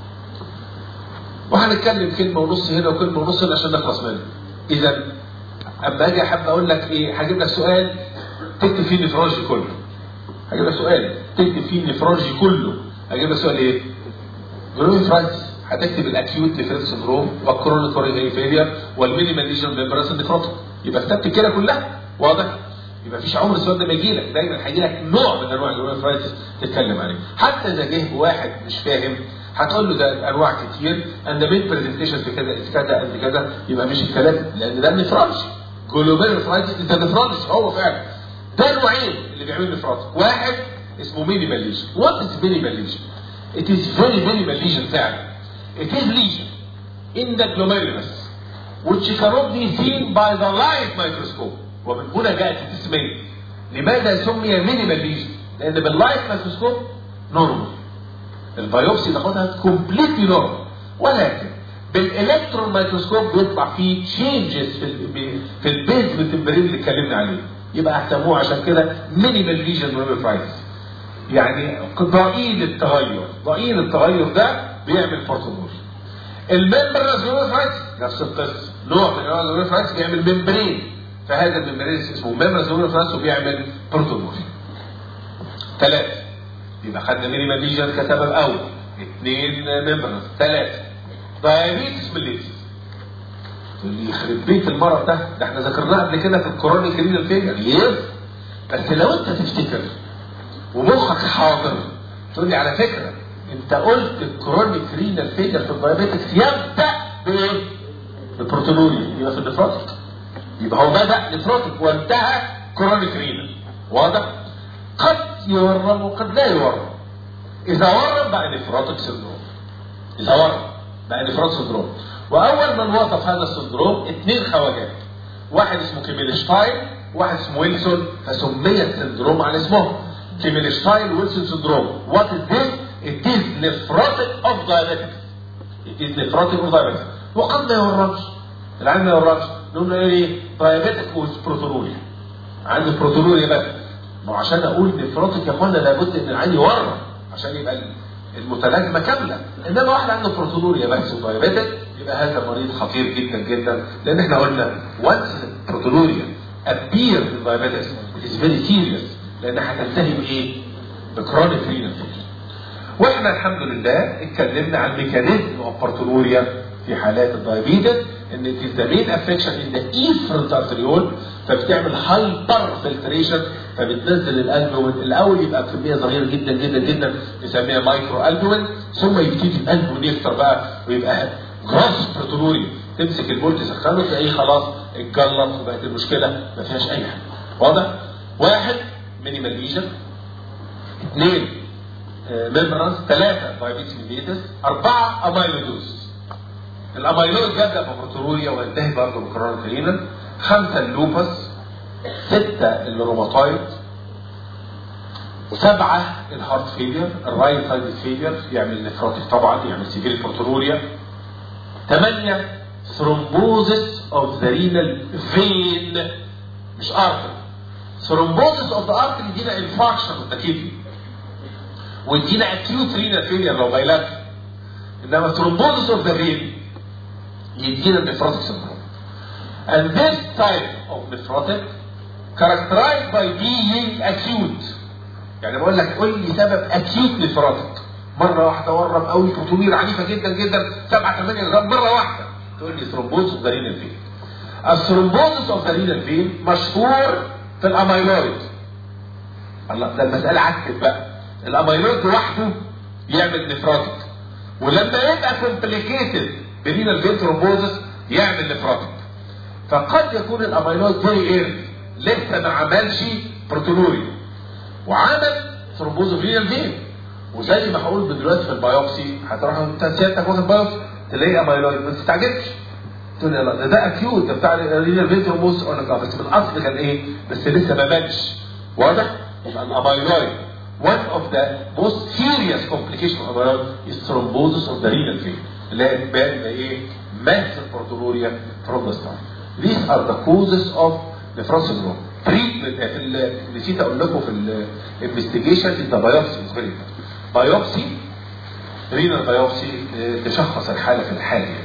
وهنتكلم كلمه ونص هنا وكلمه ونص هنا عشان نخلص منها. اذا اما اجي احب اقول لك ايه هجيب لك سؤال تكتب فيه النفرولوجي كله. هجيب لك سؤال تكتب فيه النفرولوجي كله. هجيب لك سؤال ايه؟ جلومي فرايتس هتكتب الاكيوت ديفرنس سندروم والكرونيك كورينري فيلير والمينيمال ليجن ميمبرس نيفروتيك يبقى كتبت كده كلها واضح؟ يبقى مفيش عمر السؤال ده ما يجي لك دايما هيجي لك نوع من انواع الجلومي فرايتس تتكلم عليه حتى اذا جه واحد مش فاهم هتقول له ده انواع كتير اند ميد برزنتيشن في كذا كذا قد كذا يبقى مش الكلام لان ده النفرانش جلوبير نفرايتس انت نفرانش هو فعلا ده نوعين اللي بيعملوا نفرانش واحد اسمه مينيمال ليجن وات از مينيمال ليجن It is very minimal lesion فعلا It is lesion in the glomerulus which cannot be seen by the light microscope ومن هنا جاءت التسمية لماذا سمي مينيمال ليجن؟ لأن باللايت مايكروسكوب نورمال البيوبسي ناخدها كومبليتلي نورمال ولكن بالالكترون مايكروسكوب بيطلع فيه تشينجز في ال في البيزمنت المريض اللي اتكلمنا عليه يبقى احسبوه عشان كده مينيمال ليجن ميموفايز يعني ضئيل التغير ضئيل التغير ده بيعمل بورتومور الممبرنس ميموفايز نفس القصه نوع من انواع الميموفايز بيعمل ممبرين فهذا الممبرين اسمه ممبرنس ميموفايز وبيعمل بورتومور ثلاثه يبقى خدنا مينيمال ليجن كسبب اول اثنين ممبرنس ثلاثه دايابيتس ميليتس اللي يخرب بيت المرض ده ده احنا ذكرناه قبل كده في الكورونيك رينال فيلير يس بس لو انت تفتكر ومخك حاضر تقول لي على فكره انت قلت الكرونيك رينال فيلير في الدايابيتكس يبدا بايه؟ بالبروتونوريا يبقى في النفروتيك يبقى هو بدا نفروتيك وانتهى كرونيك رينال واضح؟ قد يورم وقد لا يورم اذا ورم بقى نفروتيك سندروم اذا ورم بقى نفروتيك سندروم واول من وصف هذا السندروم اثنين خواجات واحد اسمه كيميلشتاين واحد اسمه ويلسون فسمي السندروم على اسمهم كيميلشتاين ويلسون سندروم وات از ذس it is nephrotic of diabetics it is nephrotic of diabetics وقد ما يورمش العلم ما يورمش نقول له ايه diabetic وبروتونوريا عنده بروتونوريا بس ما هو عشان اقول نفروتيك يا اخوانا لابد ان العين يورم عشان يبقى المتلازمه كامله انما واحد عنده بروتونوريا بس ودايابيتك يبقى هذا مريض خطير جدا جدا لان احنا قلنا once بروتونوريا appear in diabetes it is very serious لان هتنتهي بايه؟ بكرونيك رينال واحنا الحمد لله اتكلمنا عن ميكانيزم اوف بروتونوريا في حالات الدايابيتس ان it is the main affection in the efferent arteriole فبتعمل هايبر فلتريشن فبتنزل الالبومين الاول يبقى كميه صغيره جدا جدا جدا نسميها مايكرو البومين ثم يبتدي الالبومين يكتر بقى ويبقى جراس بروتونوريا تمسك البول تسخنه تلاقيه خلاص اتجلط وبقت المشكله ما فيهاش اي حاجه واضح؟ واحد مينيمال ليجن اثنين ميمبرانس ثلاثه دايابيتس ميليتس اربعه امايلودوز الامايلويد يبدا ببروتوروريا وينتهي برضه بكرونيك رينال خمسه اللوبس سته الروماتويد سبعه الهارت فيلير الرايت سايد فيلير يعمل نفروتيك طبعا يعمل سيفير بروتوروريا ثمانيه ثرومبوزس اوف ذا رينال فين مش ارتر ثرومبوزس اوف ذا ارتر يدينا انفاكشن اوف ذا كيدني ويدينا اكيوت رينال فيلير لو بايلات انما ثرومبوزس اوف ذا فين يدينا النفروتيك سندروم and this type of nephrotic characterized by being acute يعني بقول لك قول لي سبب acute nephrotic مرة واحدة ورم قوي بروتونير عنيفة جدا جدا 7 8 جرام مرة واحدة تقول لي ثرومبوزس اوف ذا رينال فين الثرومبوزس اوف ذا رينال فين مشهور في الاميلويد الله ده المسألة عكت بقى الاميلويد لوحده يعمل نفروتيك ولما يبقى كومبليكيتد برينال فين ثرومبوزس يعمل نفروتيك فقد يكون الاميلويد فيري ايرلي لسه ما عملش بروتونوريا وعمل ثرومبوز رينال فين وزي ما هقول دلوقتي في البيوبسي هتروح انت سيادتك واخد بايوبسي تلاقي اميلويد ما تستعجلش تقول لي لا ده ده اكيوت ده بتاع الرينال فين ثرومبوز اقول لك اه بس في الاصل كان ايه؟ بس لسه ما بانش واضح؟ يبقى الاميلويد one of the most serious complications of amyloid is thrombosis of the renal vein اللي هي تبان ايه؟ massive proteinuria from the start. These are the causes of nephrotic syndrome. Treatment في ال- نسيت اقول لكم في الانفستيجيشن is the biopsy is very important. biopsy renal biopsy آه، تشخص الحاله في الحال يعني.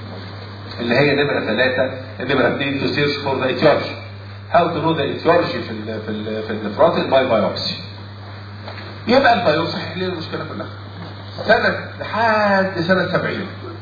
اللي هي نمره ثلاثه نمره اثنين to search for the etiology. How to know the etiology في ال في ال في النفروتيك by biopsy. يبقى البيوبسي هيحل المشكله كلها. سنه لحد سنه 70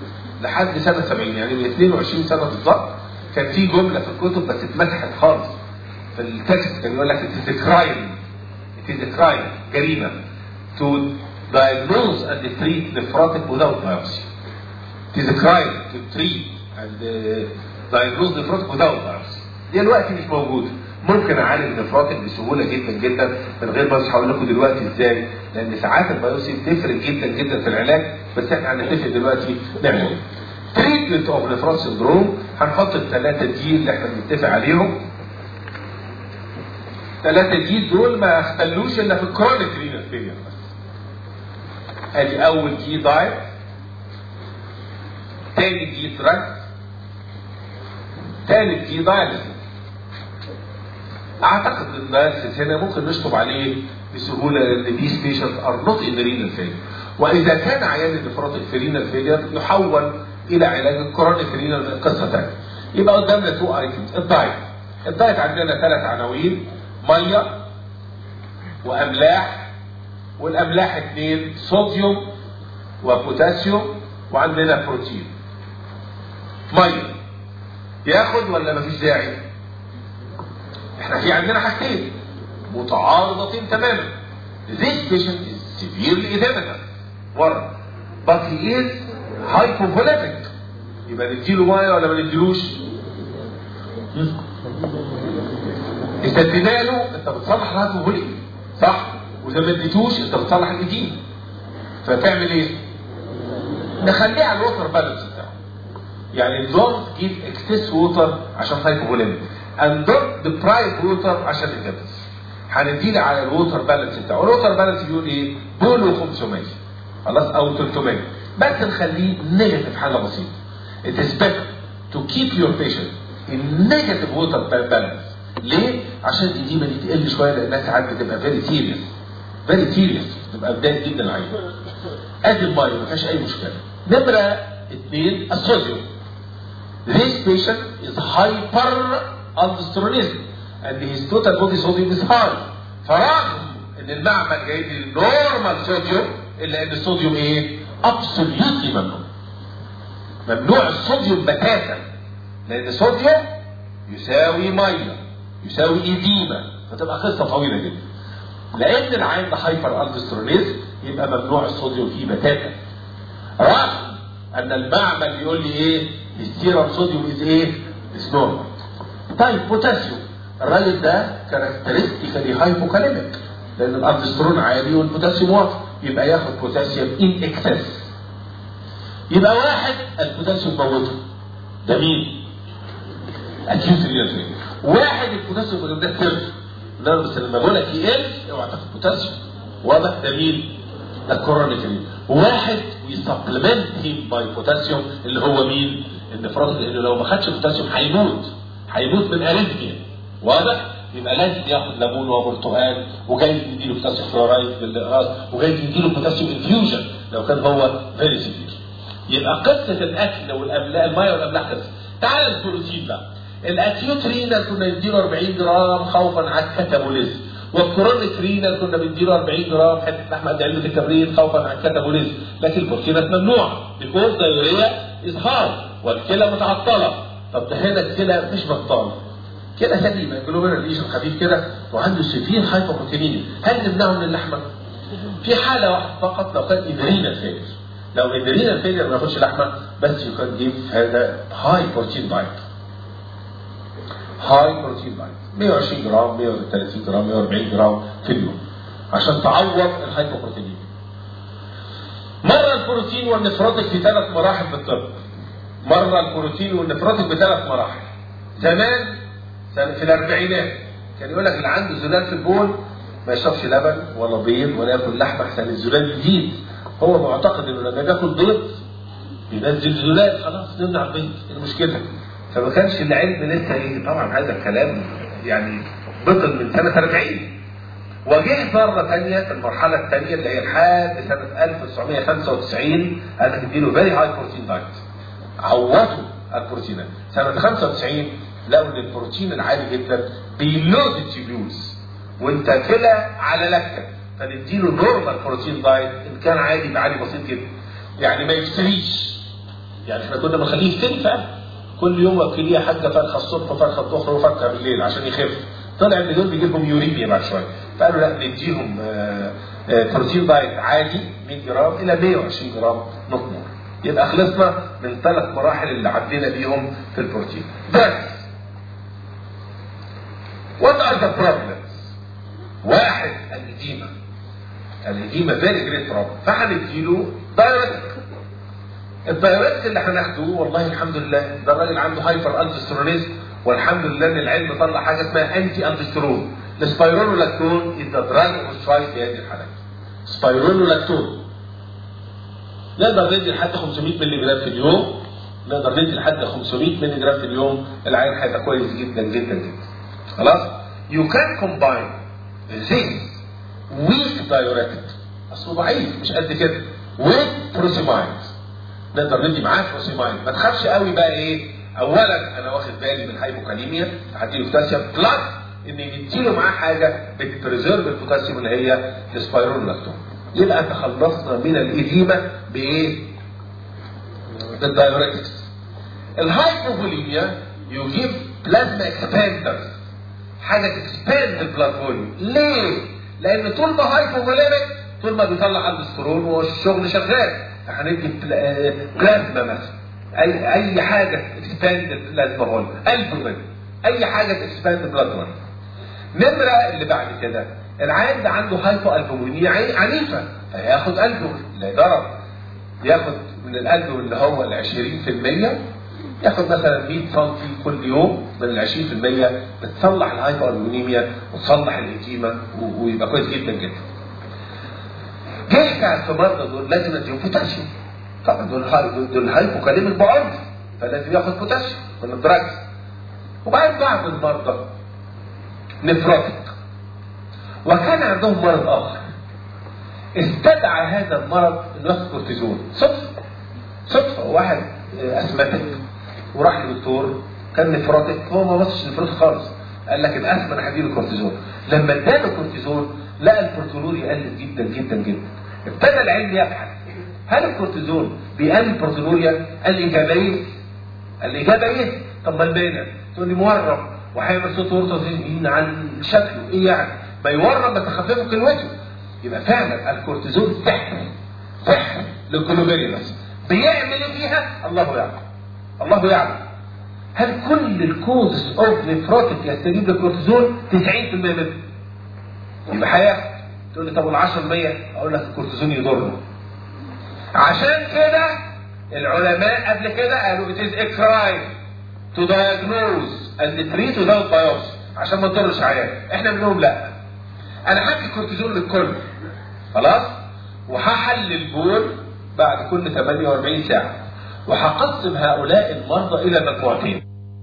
لحد سنه 70 يعني من 22 سنه بالظبط كان في جمله في الكتب بس اتمسحت خالص في التكست كان يقول لك it is a crime it is a crime جريمه to diagnose and treat nephrotic without biopsy. It is a crime to treat and uh, diagnose nephrotic without biopsy. دي دلوقتي مش موجوده. ممكن اعالج نفروتك بسهوله جدا جدا من غير ما هقول لكم دلوقتي ازاي لان ساعات البيوسي بتفرق جدا جدا في العلاج بس احنا هنتفق دلوقتي نعمل ايه. تريتمنت اوف نفروت سندروم هنحط الثلاثه دي اللي احنا بنتفق عليهم ثلاثة دي دول ما اختلوش الا في الكرونيك رينال فيلير بس. ادي اول دي دايت تاني دي دراج تالت دي دايلسيس اعتقد ان الدايلسيس هنا ممكن نشطب عليه بسهوله لان these patients are not in renal failure واذا كان عيان النفروتيك في رينال فيلير يحول الى علاج الكرونيك رينال قصه ثانيه يبقى قدامنا تو ايتمز الدايت الدايت عندنا ثلاث عناوين ميه واملاح والاملاح اثنين صوديوم وبوتاسيوم وعندنا بروتين ميه ياخد ولا مفيش داعي احنا في عندنا حاجتين متعارضتين تماما this patient is severely edema ورا but he is hypovolemic يبقى نديله ميه ولا ما نديلوش اذا ادينا له انت بتصلح الهايبوفوليك صح واذا ما اديتوش انت بتصلح الاديم فتعمل ايه نخليه على الوتر بالانس بتاعه يعني don't give excess water عشان هايبوفوليميك and don't deprive water عشان الجبس هنديله على الووتر بالانس بتاعه الووتر بالانس بيقول ايه بولو 500 خلاص او 300 بس نخليه نيجاتيف حاجه بسيطه it is better to keep your patient in negative water balance ليه؟ عشان الإديمة دي تقل شوية لأنها ساعات بتبقى very serious very serious بتبقى بداية جدا العين ادي المية ما فيهاش أي مشكلة نمرة اثنين الصوديوم This patient is hyper aldosteronism and his total body sodium is high فرغم ان المعمل جايب لي النورمال صوديوم الا ان الصوديوم ايه؟ absolutely ممنوع ممنوع الصوديوم بتاتا لان الصوديوم يساوي ميه يساوي ايديما فتبقى قصه طويله جدا لان العين ده هايبر الدسترونيزم يبقى ممنوع الصوديوم فيه بتاتا رغم ان المعمل بيقول لي ايه السيرم صوديوم از ايه از نورمال طيب بوتاسيوم الراجل ده كاركترستيكالي هايبوكاليميك لان الالدسترون عالي والبوتاسيوم واطي يبقى ياخد بوتاسيوم ان اكسس يبقى واحد البوتاسيوم موته ده مين؟ اكيوت رينال واحد البوتاسيوم ده سر لا بس لما بقول لك يقل اوعى تاخد بوتاسيوم واضح ده مين؟ الكورونيك واحد ويسبلمنت هيم باي بوتاسيوم اللي هو مين؟ النفرات لانه لو ما خدش بوتاسيوم هيموت هيموت من اريثميا واضح؟ يبقى لازم ياخد ليمون وبرتقال وجاي تديله بوتاسيوم فلورايد بالاقراص وجاي تديله بوتاسيوم انفيوجن لو كان هو فيري سيفير يبقى قصه الاكل والاملاح الميه والاملاح قصه تعال البروتين بقى الاكيوت رينال كنا نديله 40 جرام خوفا على الكاتابوليزم والكرونيك رينال كنا بنديله 40 جرام حته لحمه قد علبه الكبريت خوفا على الكاتابوليزم لكن البروتينات ممنوعه بيكوز دايوريا اظهار والكلى متعطله طب ده هنا الكلى مش بطاله كده سليمه جلوبيرال ليشن خفيف كده وعنده سيفير هايبوبروتينيميا هل نمنعه من اللحمه؟ في حاله واحده فقط لو كان ادرينال فيلر لو ادرينال فيلر ما ياخدش لحمه بس يو كان جيف هذا هاي بروتين دايت هاي بروتين دايت 120 جرام 130 جرام 140 جرام في اليوم عشان تعوض الهايبوبروتينيميا مره البروتين والنفروتيك في ثلاث مراحل بالطب مره البروتين والنفروتيك بثلاث مراحل زمان في الاربعينات كان يقول لك اللي عنده زلال في البول ما يشربش لبن ولا بيض ولا ياكل لحمه احسن الزلال يزيد هو معتقد انه لما بياكل بيض بينزل زلال خلاص نمنع البيض ايه المشكله؟ فما كانش العلم لسه ايه طبعا هذا الكلام يعني بطل من سنه 40 وجه مره ثانيه في المرحله الثانيه اللي هي لحد سنه 1995 انا تديله فيري هاي بروتين دايت عوضوا البروتينات سنه 95 لقوا ان البروتين العالي جدا بيلود التيبيولز وانت كده على لكه فنديله نورمال بروتين دايت ان كان عادي بعالي بسيط جدا يعني ما يفتريش يعني احنا كنا بنخليه يفتري فعلا كل يوم وكيل يا حاجه فرخه الصبح وفرخه الظهر وفرخه بالليل عشان يخف طلع ان دول بيجيب لهم يوريميا بعد شويه فقالوا لا نديهم آه، آه، بروتين دايت عادي 100 جرام الى 120 جرام نوت مور يبقى خلصنا من ثلاث مراحل اللي عدينا بيهم في البروتين بس What are the problems? واحد الإديمة الإديمة very great problem فهنديله دايركت الدايركت اللي هناخده والله الحمد لله ده الراجل عنده هايبر الدسترونيزم والحمد لله ان العلم طلع حاجه اسمها انتي الدسترون السبايرونولاكتون از ذا دراج اوف تشويس في هذه الحالات سبايرونولاكتون نقدر ندي لحد 500 مللي جرام في اليوم نقدر ندي لحد 500 مللي جرام في اليوم العين هيبقى كويس جدا جدا جدا خلاص you can combine this weak diuretic اصله ضعيف مش قد كده with prosimide نقدر ندي معاه بروسيماين ما تخافش قوي بقى ايه اولا انا واخد بالي من الهايبوكاليميا هديله بوتاسيوم بلس ان نديله معاه حاجه بتبريزيرف البوتاسيوم اللي هي السبايرونولاكتون يبقى تخلصنا من الاديمه بايه؟ بالدايوريتكس الهايبوفوليميا يجيب بلازما اكسباندرز حاجه تكسباند البلاد فوليوم ليه؟ لان طول ما هايبوفوليميك طول ما بيطلع الدسترون والشغل شغال هندي بلا- بلازما مثلا اي اي حاجه اكسباند بلازما فوليوم البومين اي حاجه تكسباند بلاد فوليوم نمرة اللي بعد كده العيان ده عنده هايبو البومينية عي- عنيفة فياخد البوم لا ضرر ياخد من الالبوم اللي هو ال 20% ياخد مثلا 100 سم كل يوم من ال 20% بتصلح الهايبو البومينيميا وتصلح الإديمة و- ويبقى كويس جدا جدا. جه بتاع المرضى دول لازم اديهم بوتاسيوم طبعا دول هاي دول, دول هايبوكاليميك بعرض فلازم ياخد بوتاسيوم من الدراجز وبعدين بعض المرضى نفروتك وكان عندهم مرض اخر استدعى هذا المرض انه ياخد كورتيزون صدفه صدفه واحد اسمتك وراح للدكتور كان نفروتك هو ما بصش نفروتك خالص قال لك الاسم انا هديله كورتيزون لما اداله كورتيزون لقى البروتولوري قلت جدا جدا جدا ابتدى العلم يبحث هل الكورتيزون بيقلل البروتولوريا؟ قال لي اجابه ايه؟ قال لي اجابه ايه؟ طب ما البينه تقول لي مورم وهيعمل صوت ورطه زين عن شكله ايه يعني؟ ما يورم بس تخففه كلمته يبقى فعلا الكورتيزون سحر سحر للكلوبيريوس بيعمل ايه فيها؟ الله يعلم الله يعلم هل كل الكوزز اوف نفروتك يستجيب للكورتيزون 90% منه يبقى هياخد تقول لي طب وال 10% اقول لك الكورتيزون يضره عشان كده العلماء قبل كده قالوا it is a crime to diagnose and treat without biopsy عشان ما تضرش عيان احنا بنقول لا انا هدي كورتيزون للكل خلاص وهحلل بول بعد كل 48 ساعه وهقسم هؤلاء المرضى الى مجموعتين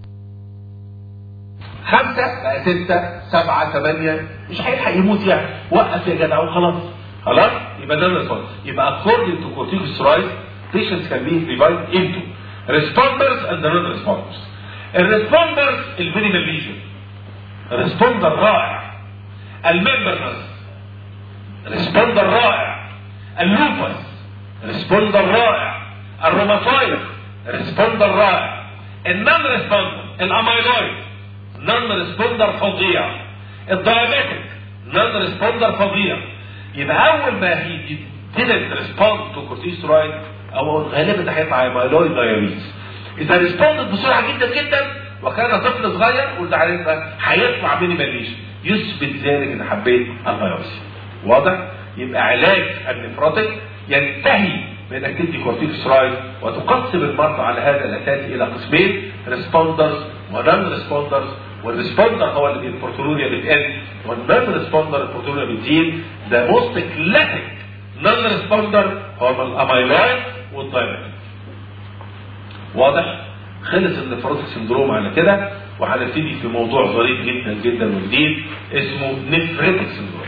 خمسة بقى ستة سبعة ثمانية مش هيلحق يموت يعني وقف يا جدع وخلاص خلاص يبقى ده الريسبونس يبقى according to corticosteroids patients can be divided into responders and non-responders الريسبوندرز المينيمال ليجن ريسبوندر رائع الممبرنس ريسبوندر رائع اللوبس ريسبوندر رائع الروماتويد ريسبوندر رائع النون ريسبوندر الاميلويد نون ريسبوندر فظيع الدايابيتك نون ريسبوندر فظيع يبقى اول ما هي didn't respond to corticosteroid او غالبا ده هيطلع اميلويد دايابيتس اذا ريسبوندت بسرعه جدا جدا وكان طفل صغير قلت عليه هيطلع مينيمال ليجن يثبت ذلك ان حبيت الفيروس واضح يبقى علاج النفروتيك ينتهي بانك تدي كورتيكوسترايد وتقسم المرضى على هذا الاساس الى قسمين ريسبوندرز ونون ريسبوندرز والريسبوندر هو اللي البروتولوريا بتقل والنون ريسبوندر البروتولوريا بتزيد ذا موست كلاسيك نون ريسبوندر هو الاميلويد والدايبيتك واضح خلص النفروتيك سندروم على كده وهنبتدي في موضوع ظريف جدا جدا وجديد اسمه نفريتك سندروم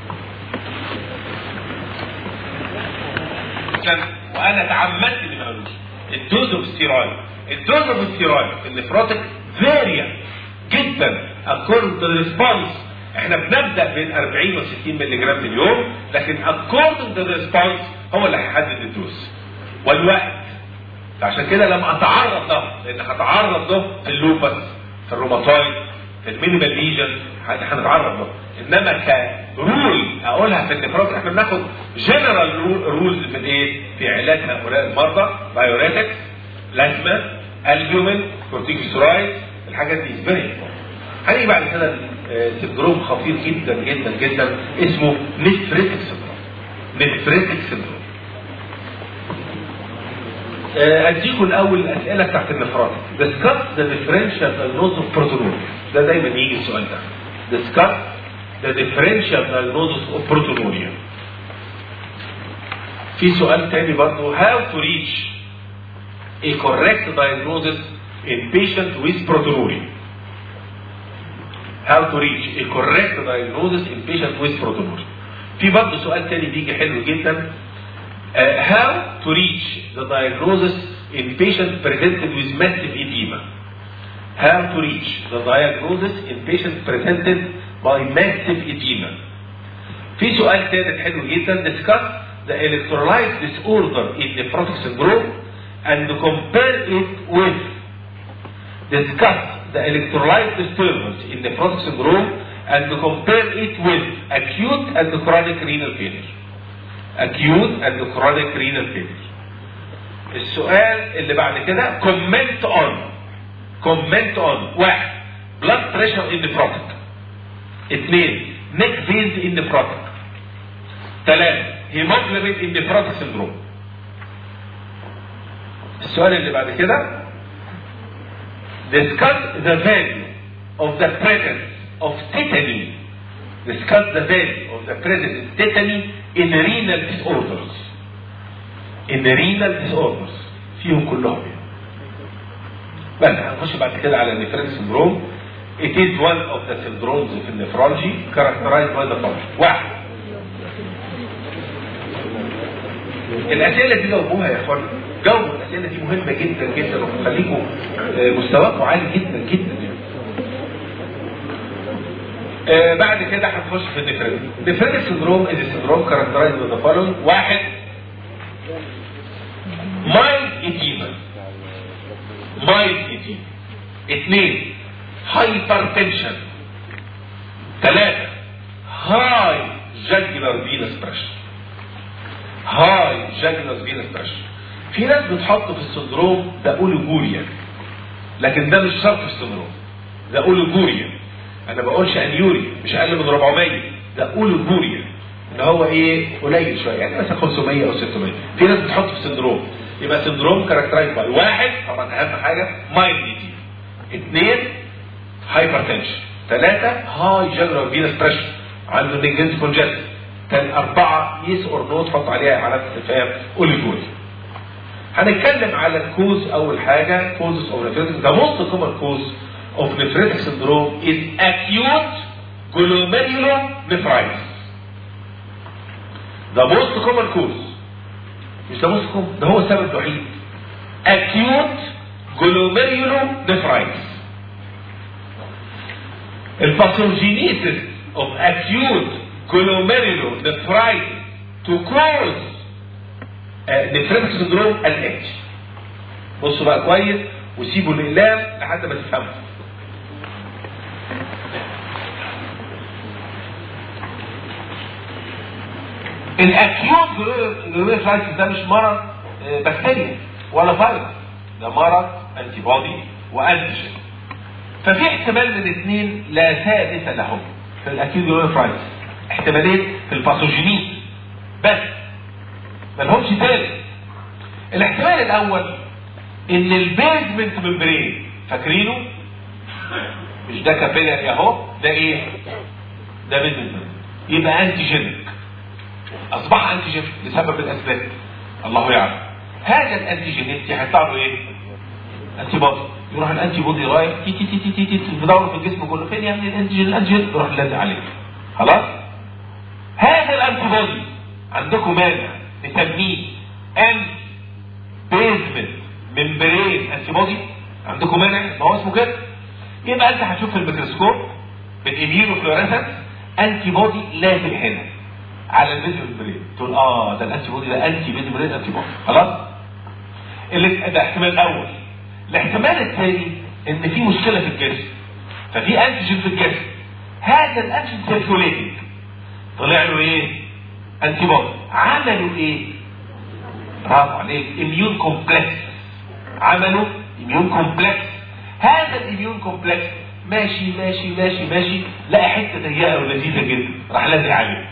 كان وانا تعمدت اني ما اقولوش الدوز اوف ستيرويد الدوز اوف ستيرويد في النفروتيك فاريا جدا اكورد تو ريسبونس احنا بنبدا بين 40 و 60 مللي جرام في اليوم لكن اكورد تو ريسبونس هو اللي هيحدد الدوز والوقت فعشان كده لما اتعرض ده لان هتعرض ده في اللوبس في الروماتويد في المينيمال ليجن هنتعرض له انما كرول اقولها في النفرات احنا بناخد جنرال رولز في الايه؟ في علاج هؤلاء المرضى بايوريتكس لازمه البيومين كورتيكوسترويد الحاجات دي فيري هنيجي بعد كده سندروم خطير جدا جدا جدا اسمه نفريتك سندروم نفريتك سندروم اديكم الاول الاسئله بتاعت النفرات discuss the differential diagnosis of proteinuria ده دايما يجي السؤال ده discuss the differential diagnosis of proteinuria في سؤال تاني برضه how to reach a correct diagnosis in patient with proteinuria how to reach a correct diagnosis in patient with proteinuria في برضه سؤال تاني بيجي حلو جدا Uh, how to reach the diagnosis in patients presented with massive edema. How to reach the diagnosis in patients presented by massive edema. في سؤال ثالث حلو جدا discuss the electrolyte disorder in nephrotic syndrome and compare it with discuss the electrolyte disturbance in nephrotic syndrome and compare it with acute and chronic renal failure. acute and chronic renal failure. السؤال اللي بعد كده comment on comment on واحد blood pressure in nephrotic اثنين neck veins in nephrotic ثلاثة hemoglobin in nephrotic syndrome السؤال اللي بعد كده discuss the value of the presence of tetany discuss the value of the presence of tetany in renal disorders in renal disorders فيهم كلهم يعني. بس هنخش بعد كده على النفرين syndrome it is one of the syndromes في النفرولوجي characterized by the following واحد الاسئله دي جاوبوها يا اخوانا جاوبوا الاسئله دي مهمه جدا جدا وخليكم مستواكم عالي جدا جدا يعني. آه بعد كده هنخش في النفرين النفرين سندروم از سندروم كاركترايز باي ذا فولوينج واحد مايلد ايديما مايلد ايديما اثنين هايبرتنشن ثلاثة هاي جاجلر فينس بريشر هاي جاجلر فينس بريشر في ناس بتحط في السندروم ده اوليجوريا لكن ده مش شرط في السندروم ده اوليجوريا انا بقولش انيوري مش اقل من 400 ده اوليجوريا ان هو ايه قليل شويه يعني مثلا 500 او 600 في ناس بتحط في سندروم يبقى سندروم كاركترايز باي واحد طبعا اهم حاجه مايلد اثنين هايبرتنشن ثلاثة هاي جنرال فينس بريشر عنده نيجنس كونجنت كان أربعة يس أور نو تحط عليها علامة استفهام أوليجوري هنتكلم على الكوز أول حاجة كوزز أوف نفريتك ذا موست كومن كوز أوف نفريتك سندروم is acute glomerulonephritis the most common cause مش ده most common ده هو السبب الوحيد acute glomerulonephritis الباثوجينيسيس of acute glomerulonephritis to cause نفرتك سندروم الاتش بصوا بقى كويس وسيبوا الاقلام لحد ما تفهموا الاكيوت جلوميرولايتس ده مش مرض بكتيريا ولا فيروس ده مرض انتي بودي وانتيجين ففي احتمال من الاثنين لا سادس لهم في الاكيوت جلوميرولايتس احتمالين في الباثوجينيز بس ملهمش ثالث الاحتمال الاول ان البيزمنت ممبرين فاكرينه مش ده كابيلاري اهو ده ايه ده بيزمنت يبقى انتيجينيك اصبح انتيجين لسبب الاسباب الله يعلم هذا الانتيجينيتي هيطلع له ايه انتي بودي يروح الانتي بودي رايح تي تي تي تي تي, تي يدور في الجسم كله فين يا ابني الانتيجين الانتيجين يروح لازق عليه خلاص هذا الانتي بودي عندكم مانع نسميه ان بيزمنت ممبرين انتي بودي عندكم مانع ما هو اسمه كده يبقى انت هتشوف في الميكروسكوب بالاميونو فلوريسنس انتي بودي لازق هنا على الفيزيو ممبرين تقول اه ده الانتي بودي ده انتي فيزيو ممبرين انتي بودي خلاص اللي ده احتمال الاول الاحتمال الثاني ان في مشكله في الجسم ففي انتيجين في الجسم هذا الانتيجين سيركوليتنج طلع له ايه انتي بودي عملوا ايه برافو عليك اميون كومبلكس عملوا اميون كومبلكس هذا الاميون كومبلكس ماشي ماشي ماشي ماشي لقى حته ضيقه ولذيذه جدا راح لازق عليه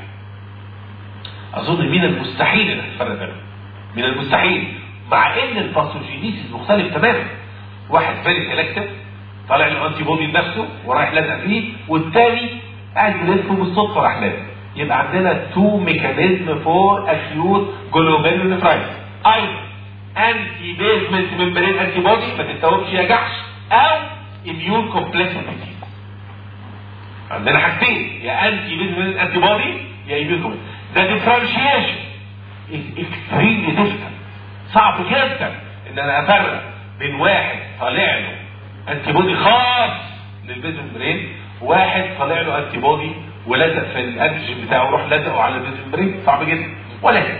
اظن من المستحيل انك تفرق بينهم من المستحيل مع ان الباثوجينيسيس مختلف تماما واحد فيري سيلكتيف طالع له انتي بودي لنفسه ورايح لازق فيه والتاني قاعد بيلفه بالصدفه راح لازق يبقى عندنا تو ميكانيزم فور اكيوت جلوميرولونيفرايتس ايضا انتي بيزمنت ممبرين انتي بودي ما تتوبش يا جحش او اميون كومبلكس عندنا حاجتين يا انتي بيزمنت انتي بودي يا اميون كومبلكس The differentiation is extremely difficult. صعب جدا ان انا افرق بين واحد طالع له انتي بودي خاص للبيزن برين واحد طالع له انتي بودي ولزق في الانتيجين بتاعه وروح لزقه على البيزن برين صعب جدا ولكن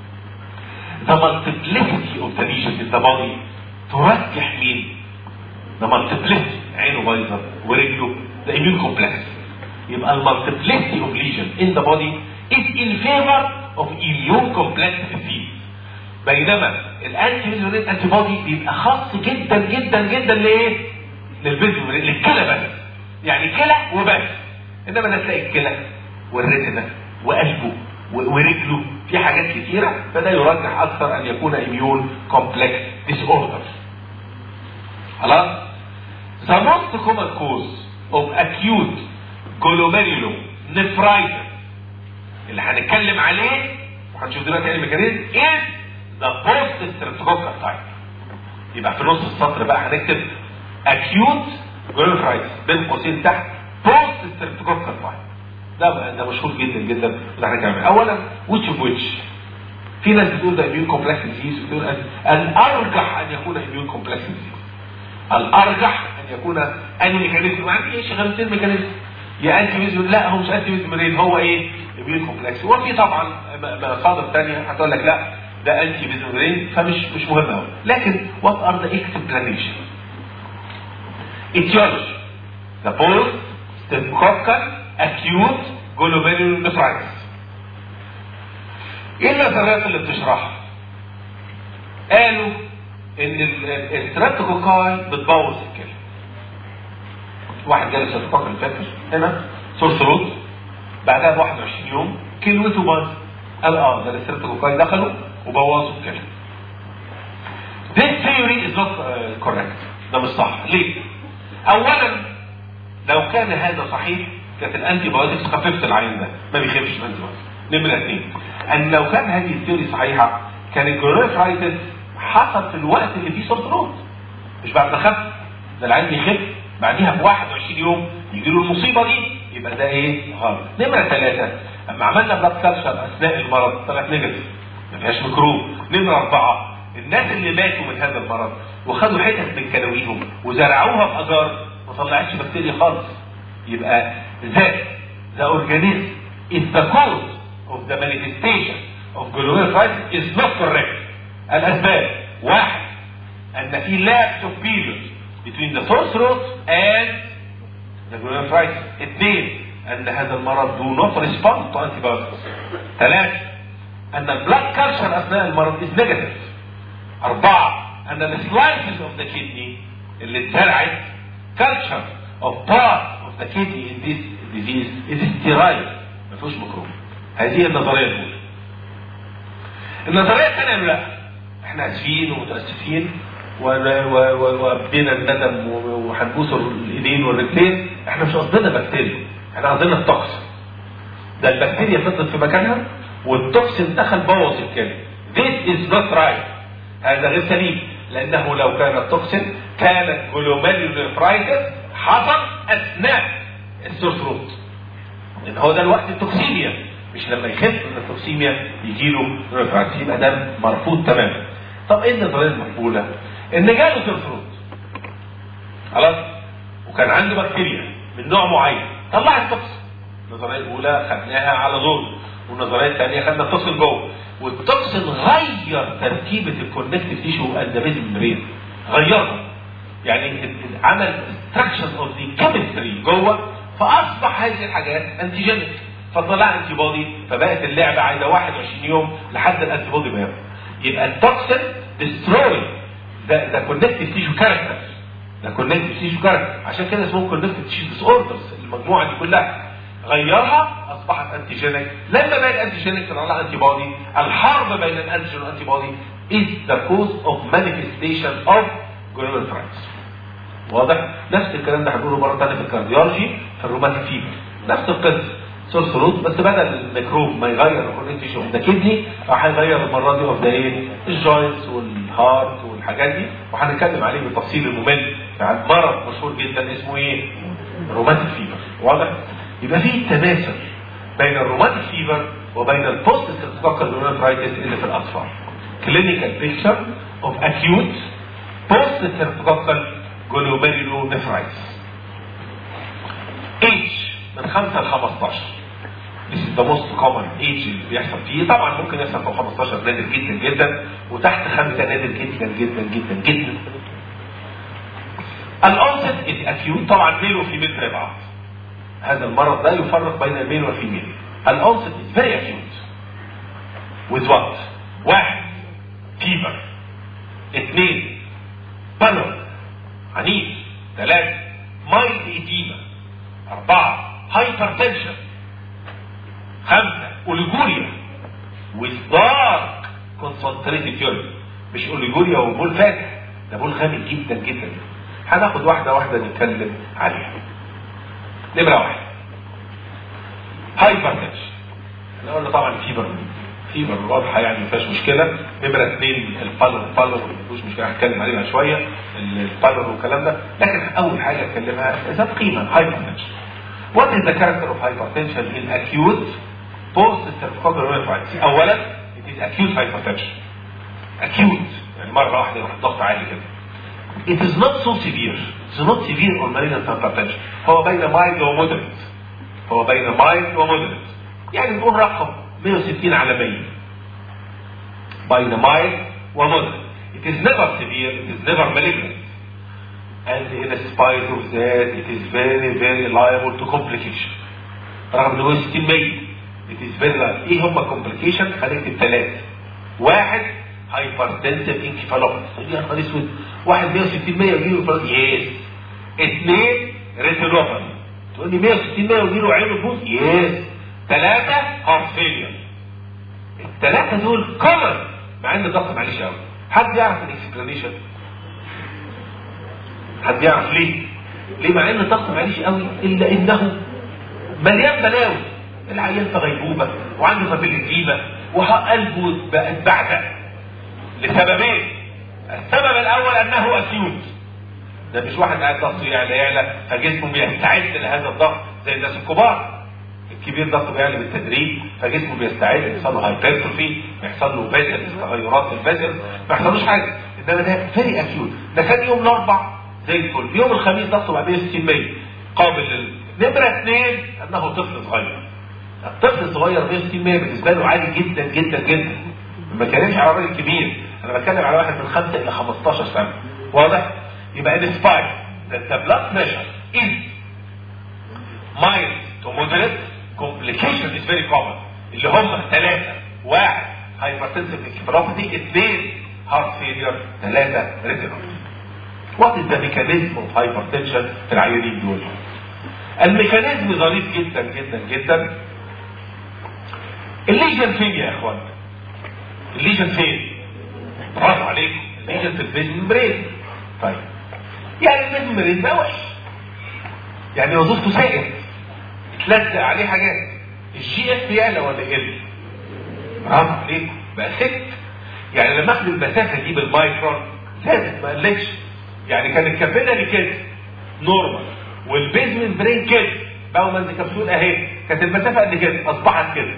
the multiplicity of the lesions in the body ترجح مين؟ ده مالتيبليتي عينه بايظه ورجله ده immune complex يبقى المالتيبليتي اوف ليجن ان ذا بودي is in favor of immune complex disease بينما الانتي فيزيولين انتي بودي بيبقى خاص جدا جدا جدا لايه؟ للفيزيولين للكلى بس يعني كلى وبس انما ده تلاقي الكلى والريتنا وقلبه و- ورجله في حاجات كتيرة فده يرجح أكثر أن يكون immune complex disorder خلاص The most common cause of acute glomerulonephritis اللي هنتكلم عليه وهنشوف دلوقتي ايه الميكانيزم is the post streptococcal type يبقى في نص السطر بقى هنكتب acute glomerulonephritis بين قوسين تحت post streptococcal type ده بقى ده مشهور جدا جدا اللي هنتكلم عليه اولا which of which في ناس بتقول ده immune complex disease وتقول أن- الارجح ان يكون immune complex disease الارجح ان يكون اني ميكانيزم ما عندي ايه شغلتين ميكانيزم يا انتي ميزم لا هو مش انتي ميزم هو ايه immune complex وفي طبعا م- مصادر ثانيه هتقول لك لا ده انتي ميزم فمش مش مهم قوي لكن what are the explanation etiology the post streptococcal acute glomerulonephritis ايه النظريات اللي بتشرحها قالوا ان الستريبتوكوكاي بتبوظ الكلى واحد جاله ستريبتوكوكال فاكر هنا سور ثروت بعدها ب 21 يوم كلمته باظ قال اه ده الستريبتوكوكاي دخلوا وبوظوا الكلى This theory is not uh, correct ده مش صح ليه؟ اولا لو كان هذا صحيح كانت الانتي بايوتكس خففت العين ده ما بيخفش الانتي بايوتكس نمرة اثنين ان لو كان هذه الثيوري صحيحة كان الجلوريفرايتس حصل في الوقت اللي فيه سورت روت مش بعد ما خف ده العين بيخف بعديها ب 21 يوم يجي له المصيبة دي يبقى ده ايه غلط نمرة ثلاثة اما عملنا بلاد كالشر اثناء المرض طلعت نيجاتيف ما فيهاش ميكروب نمرة أربعة الناس اللي ماتوا من هذا المرض وخدوا حتت من كلاويهم وزرعوها في اجار ما طلعتش بكتيريا خالص يبقى ذات the organism is the cause of the manifestation of glomerulonephritis is not correct الاسباب واحد ان في lapse of period between the sore throat and the glomerulonephritis اثنين ان هذا المرض do not respond to antibiotics ثلاثة ان البلاد كالشر اثناء المرض is negative أربعة أن السلايسز of the kidney اللي اتزرعت culture of part of the kidney in this disease is sterile ما فيهوش ميكروب هذه النظرية الأولى النظرية الثانية لا احنا اسفين ومتأسفين و- و- و- وبينا الندم و- وهنبوس الايدين والرجلين احنا مش قصدنا بكتيريا احنا قصدنا التوكسين ده البكتيريا فضلت في مكانها والتوكسين دخل بوظ الكلى This is not right هذا غير سليم لانه لو كان التوكسين كانت جلوميريولوفرايتس حصل اثناء السورثروت لان هو ده الوقت التوكسيميا مش لما يخف من التوكسيميا يجي له ريفراكس يبقى ده مرفوض تماما طب ايه النظريه المقبوله؟ ان جاله سورثروت خلاص وكان عنده بكتيريا من نوع معين طلع التوكسين النظريه الاولى خدناها على زور والنظريه الثانيه خدنا التوكسين جوه والتوكسين غير تركيبه الكونكتيف تيشو اند ميمبرين غيرها يعني عمل destruction اوف ذا كيمستري جوه فاصبح هذه الحاجات انتيجينيك فطلع انتي بودي فبقت اللعبه عايزه 21 يوم لحد الانتي بودي ما يبقى يبقى التوكسين ديستروي ذا كونكتيف تيشو كاركتر ده كونكتيف تيشو كاركتر عشان كده اسمه كونكتيف تيشو ديس اوردرز المجموعه دي كلها غيرها اصبحت انتيجينيك لما بقت انتيجينيك طلع لها انتي بودي الحرب بين الانتيجين والانتي بودي is the cause of manifestation of glomerulonephritis واضح نفس الكلام ده هنقوله مره ثانيه في الكارديولوجي في الروماتيك فيبر نفس القصه سورس روت بس بدل الميكروب ما يغير الكونكتيف اوف ذا كدني راح يغير المره دي اوف ذا ايه الجوينتس والهارت والحاجات دي وهنتكلم عليه بالتفصيل الممل عن مرض مشهور جدا اسمه ايه؟ روماتيك فيبر واضح؟ يبقى في تناسب بين الروماتيك فيبر وبين البوست ستريبتوكوكال جلوميرولوفرايتس اللي في الاطفال كلينيكال بيكتشر اوف اكيوت بوست ستريبتوكوكال جلوميرولوفرايتس age من 5 ل 15 This is the most common age اللي بيحصل فيه طبعا ممكن يحصل فوق 15 نادر جدا جدا وتحت 5 نادر جدا جدا جدا جدا الأونست is acute طبعا ميل وفيميل زي بعض هذا المرض لا يفرق بين الميل والفيميل الأونست is very acute with what واحد fever اثنين بالون عنيف ثلاثة مايل ايديما أربعة هايبرتنشن خمسة أوليجوريا with dark concentrated urine مش أوليجوريا وبول فاتح ده بول غامق جدا جدا هناخد واحدة واحدة نتكلم عليها نمرة واحد هايبرتنشن احنا قلنا طبعا فيبر فيبر واضحة يعني ما فيهاش مشكلة نمرة اثنين البالر البالر مش مشكلة هتكلم عليها شوية البالر والكلام ده لكن أول حاجة أتكلمها ذات قيمة هايبرتنشن What is the character of hypertension in acute post-streptococcal pneumonitis؟ أولا it is acute hypertension acute يعني مرة واحدة يروح الضغط عالي كده It is not so severe It is not severe on malignant hypertension هو بين mild و moderate هو بين mild و moderate يعني نقول رقم 160 على 100 بين mild و moderate It is never severe It is never malignant and in spite of that it is very very liable to complication رغم ان هو 60 100 it is very liable ايه هم complication هنكتب ثلاثة واحد hypertensive encephalopathy يا نهار اسود واحد 160 100 يجيله انفلات يس اثنين ريتينوباثي تقول لي 160 100 يجيله عينه تبوظ يس ثلاثة هارت فيلير الثلاثة دول كومن مع ان الضغط معلش قوي حد يعرف الاكسبلانيشن حد يعرف ليه ليه مع ان الضغط معلش قوي الا انه مليان بلاوي العيان في غيبوبه وعنده فابيليتيما وقلبه بقت بعدة لسببين السبب الاول انه اسيوت ده مش واحد قاعد ضغطه يعلى يعلى فجسمه بيستعد لهذا الضغط زي الناس الكبار الكبير ضغطه بيعلى بالتدريج فجسمه بيستعد يحصل له هايبرتروفي يحصل له فيزل تغيرات في الفيزل ما يحصلوش حاجه انما ده فيري اكيوت ده كان يوم الاربع زي الفل يوم الخميس ضغطه بقى 160 100 قابل لل نمره اثنين انه طفل صغير الطفل الصغير 160 100 بالنسبه له عالي جدا جدا جدا ما بتكلمش على راجل كبير انا بتكلم على واحد من 5 الى 15 سنه واضح يبقى السبايك that the blood pressure is mild to moderate complication is very common اللي هم ثلاثة واحد hypertensive encephalopathy اثنين heart failure ثلاثة retinopathy What is the mechanism of hypertension في العيانين دول؟ الميكانيزم ظريف جدا جدا جدا الليجن فين يا اخوان؟ الليجن فين؟ برافو عليكم الليجن في الفيجن برين طيب يعني الفيجن برين ده وحش يعني وظيفته سائل تلزق عليه حاجات الجي اف يعلى ولا يقل؟ برافو عليكم بقى ست يعني لما اخد المسافه دي بالمايكرون زادت ما قلتش يعني كان الكابيلاري كده نورمال والبيزمنت برين كده باومنز كبسول اهي كانت المسافه قد كده اصبحت كده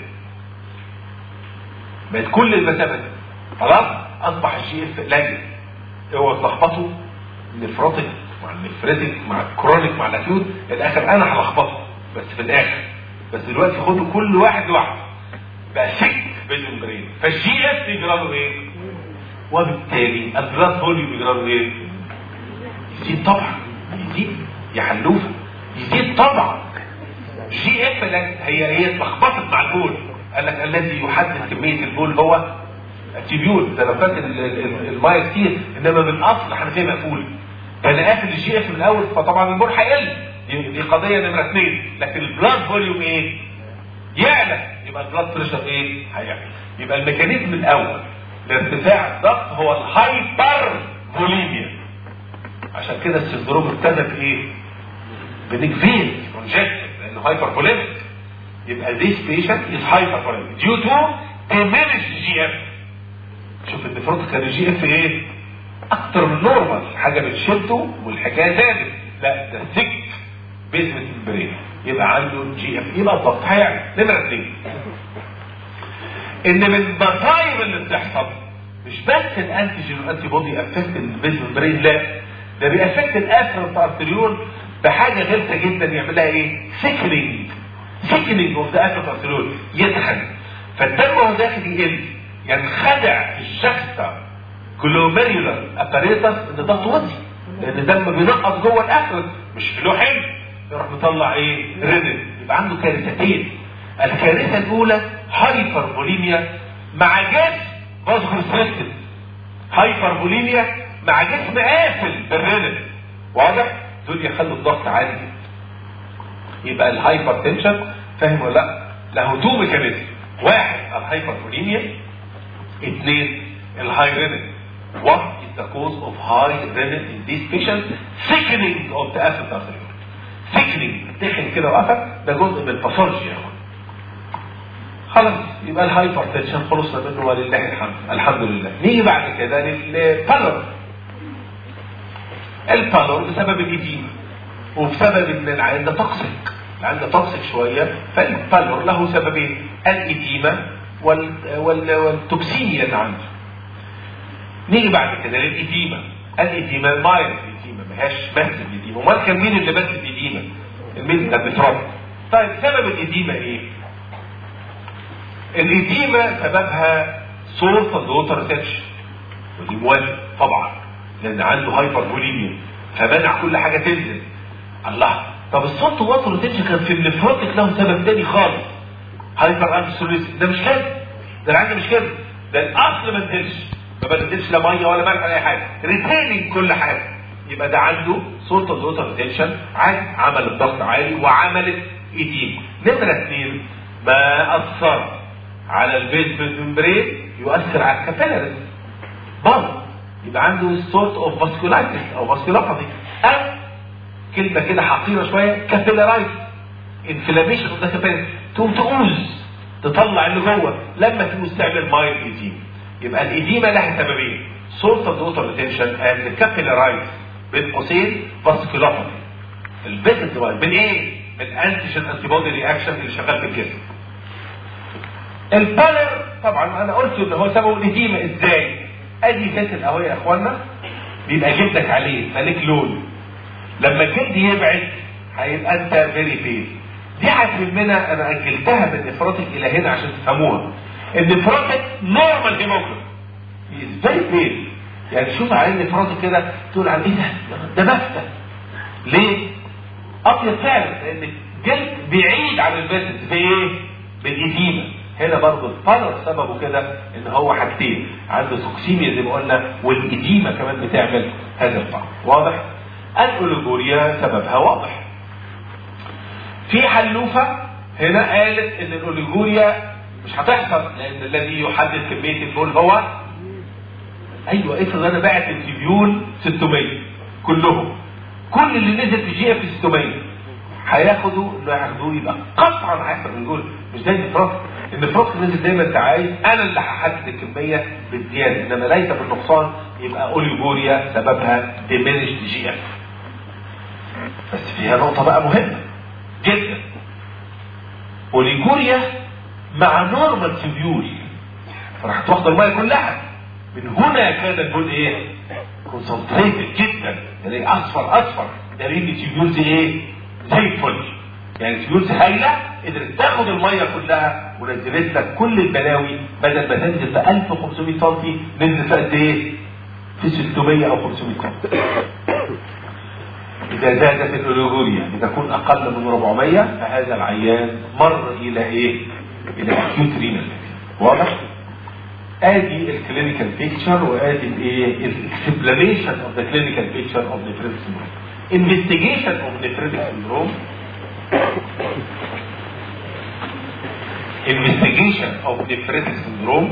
بقت كل المسافه دي خلاص اصبح الجي اف قليل اوعوا تلخبطوا النفروتك مع النفريتك مع الكرونيك مع الاكيوت الاخر انا هلخبطه بس في الاخر بس دلوقتي خدوا كل واحد لوحده بقى سك بيزمنت برين فالجي اف يجرى له ايه؟ وبالتالي البلاد فوليوم يجرى له ايه؟ يزيد طبعا يزيد يا حلوفه يزيد طبعا جي اف هي هي اتلخبطت مع البول قال لك الذي يحدد كميه البول هو التبيول ده لو كانت المايه كتير انما من الاصل حنفيه مقفوله فانا قافل الجي اف من الاول فطبعا البول هيقل دي دي قضيه نمره اثنين لكن البلاد فوليوم ايه؟ يعلى يبقى البلاد بريشر ايه؟ هيعلى يبقى الميكانيزم الاول لارتفاع الضغط هو الهايبر فوليميا عشان كده السندروم ابتدى بايه؟ بنكفين كونجكتيف لانه هايبر فوليميك يبقى this patient is hypervolemic due to diminished GF شوف النفروت كان الجي اف ايه؟ اكتر من نورمال حاجه بتشده والحكايه ثابت لا ده ثيك بيزمنت برين يبقى عنده جي اف يبقى الضغط هيعلى نمره اثنين ان من المصايب اللي بتحصل مش بس الانتيجين والانتي بودي افكت البيزمنت برين لا ده بيأفكت الافرنت ارتريول بحاجه غلسه جدا يعملها ايه؟ سيكنينج سيكنينج اوف ذا افرنت ارتريول يتخن فالدم وهو داخل يقل ينخدع الشخص جلوميريولار اباريتس ان ضغطه وطي لان الدم بينقص جوه الاكل مش له حمل يروح مطلع ايه رينين يبقى عنده كارثتين الكارثه الاولى هايبر بوليميا مع جسم فازوكونستريكتد هايبر بوليميا مع جسم قافل بالرينين واضح دول يخلوا الضغط عالي جدا يبقى الهايبر تنشن فاهم ولا لا له تو ميكانيزم واحد الهايبر بوليميا اثنين الهاي رينين What is the cause of high renin in these patients? Thickening of the acid arteriole. Thickening تخن كده وقفل ده جزء من الباثولوجي يا اخوان. خلاص يبقى الهايبر تنشن خلصنا منه ولله الحمد الحمد لله. نيجي بعد كده للبالور. البالور بسبب الايديما وبسبب ان العين ده توكسيك العين ده توكسيك شويه فالبالور له سببين الايديما وال... وال... والتوكسيميا اللي عنده. نيجي بعد كده للإديمة الإديمة مايل الإديمة ما هياش بس الإديمة امال كان مين اللي بس الإديمة المين ده بتراب طيب سبب الإديمة إيه الإديمة سببها سورس اوف ووتر ريتنشن ودي موافق طبعا لأن عنده هايبر بوليميا فمنع كل حاجة تنزل الله طب الصوت ووتر ريتنشن كان في النفروتك له سبب تاني خالص هايبر انسوليس ده مش كده ده العين مش كده ده الأصل ما نزلش ما بنزلش لا ميه ولا ملح ولا اي حاجه ريتيننج كل حاجه يبقى ده عنده سلطه ووتر ريتنشن عادي عمل الضغط عالي وعملت ايديم نمره اثنين ما اثر على البيزمنت ممبرين يؤثر على الكابيلاريز برضه يبقى عنده سورت اوف فاسكولايتس او فاسكولوباثي او كلمه كده حقيره شويه كابيلارايز انفلاميشن اوف ذا كابيلاريز تقوم تؤوز تطلع اللي جوه لما تؤوز تعمل مايل ايديم يبقى الإديمة لها سببين سورس اوف ووتر ريتنشن اند كابيلارايز بين قوسين فاسكولوباثي البيزنس من ايه؟ من الانتيجين انتي بودي رياكشن اللي شغال في الجسم البالر طبعا انا قلت ان هو سببه الإديمة ازاي؟ ادي كاسل اهو يا اخوانا بيبقى جلدك عليه مالك لون لما الجلد يبعد هيبقى انت فيري بيل دي هتهمنا انا اجلتها من نفراتك الى هنا عشان تفهموها النفراتك نورمال هيموجلوبين از فيري بيل يعني شوف عين نفراتك كده تقول عن ايه ده ده بفتة ليه؟ ابيض فعلا لان الجلد بعيد عن الباسد بايه؟ بالإديمة هنا برضه الفرق سببه كده ان هو حاجتين عنده توكسيميا زي ما قلنا والإديمة كمان بتعمل هذا الفرق واضح؟ الأوليجوريا سببها واضح في حلوفة هنا قالت ان الأوليجوريا مش هتحصل لان الذي يحدد كميه البول هو ايوه افرض انا باعت التبيول 600 كلهم كل اللي نزل في جي اف 600 هياخدوا انه ياخدوه يبقى قطعا هيحصل من دول مش زي النفرات النفرات نزل زي ما انت عايز انا اللي هحدد الكميه بالزياده انما ليس بالنقصان يبقى اوليجوريا سببها ديمينشد جي اف بس فيها نقطه بقى مهمه جدا اوليجوريا مع نورمال تبيول فراح تاخد الميه كلها من هنا كان البول ايه كونسنتريتد جدا يعني اصفر اصفر دليل التبيولز ايه زي الفل يعني التبيولز هايله قدرت تاخد الميه كلها ونزلت لك كل البلاوي بدل ما تنزل في 1500 سم نزل في قد ايه؟ في 600 او 500 سم إذا زادت الأوليجوريا لتكون أقل من 400 فهذا العيان مر إلى إيه؟ الى acute renal واضح ادي الكلينيكال بيكتشر وادي الايه الاكسبلانيشن اوف ذا كلينيكال بيكتشر اوف نيفريتك سيندروم انفستيجيشن اوف نيفريتك سيندروم انفستيجيشن اوف نيفريتك سيندروم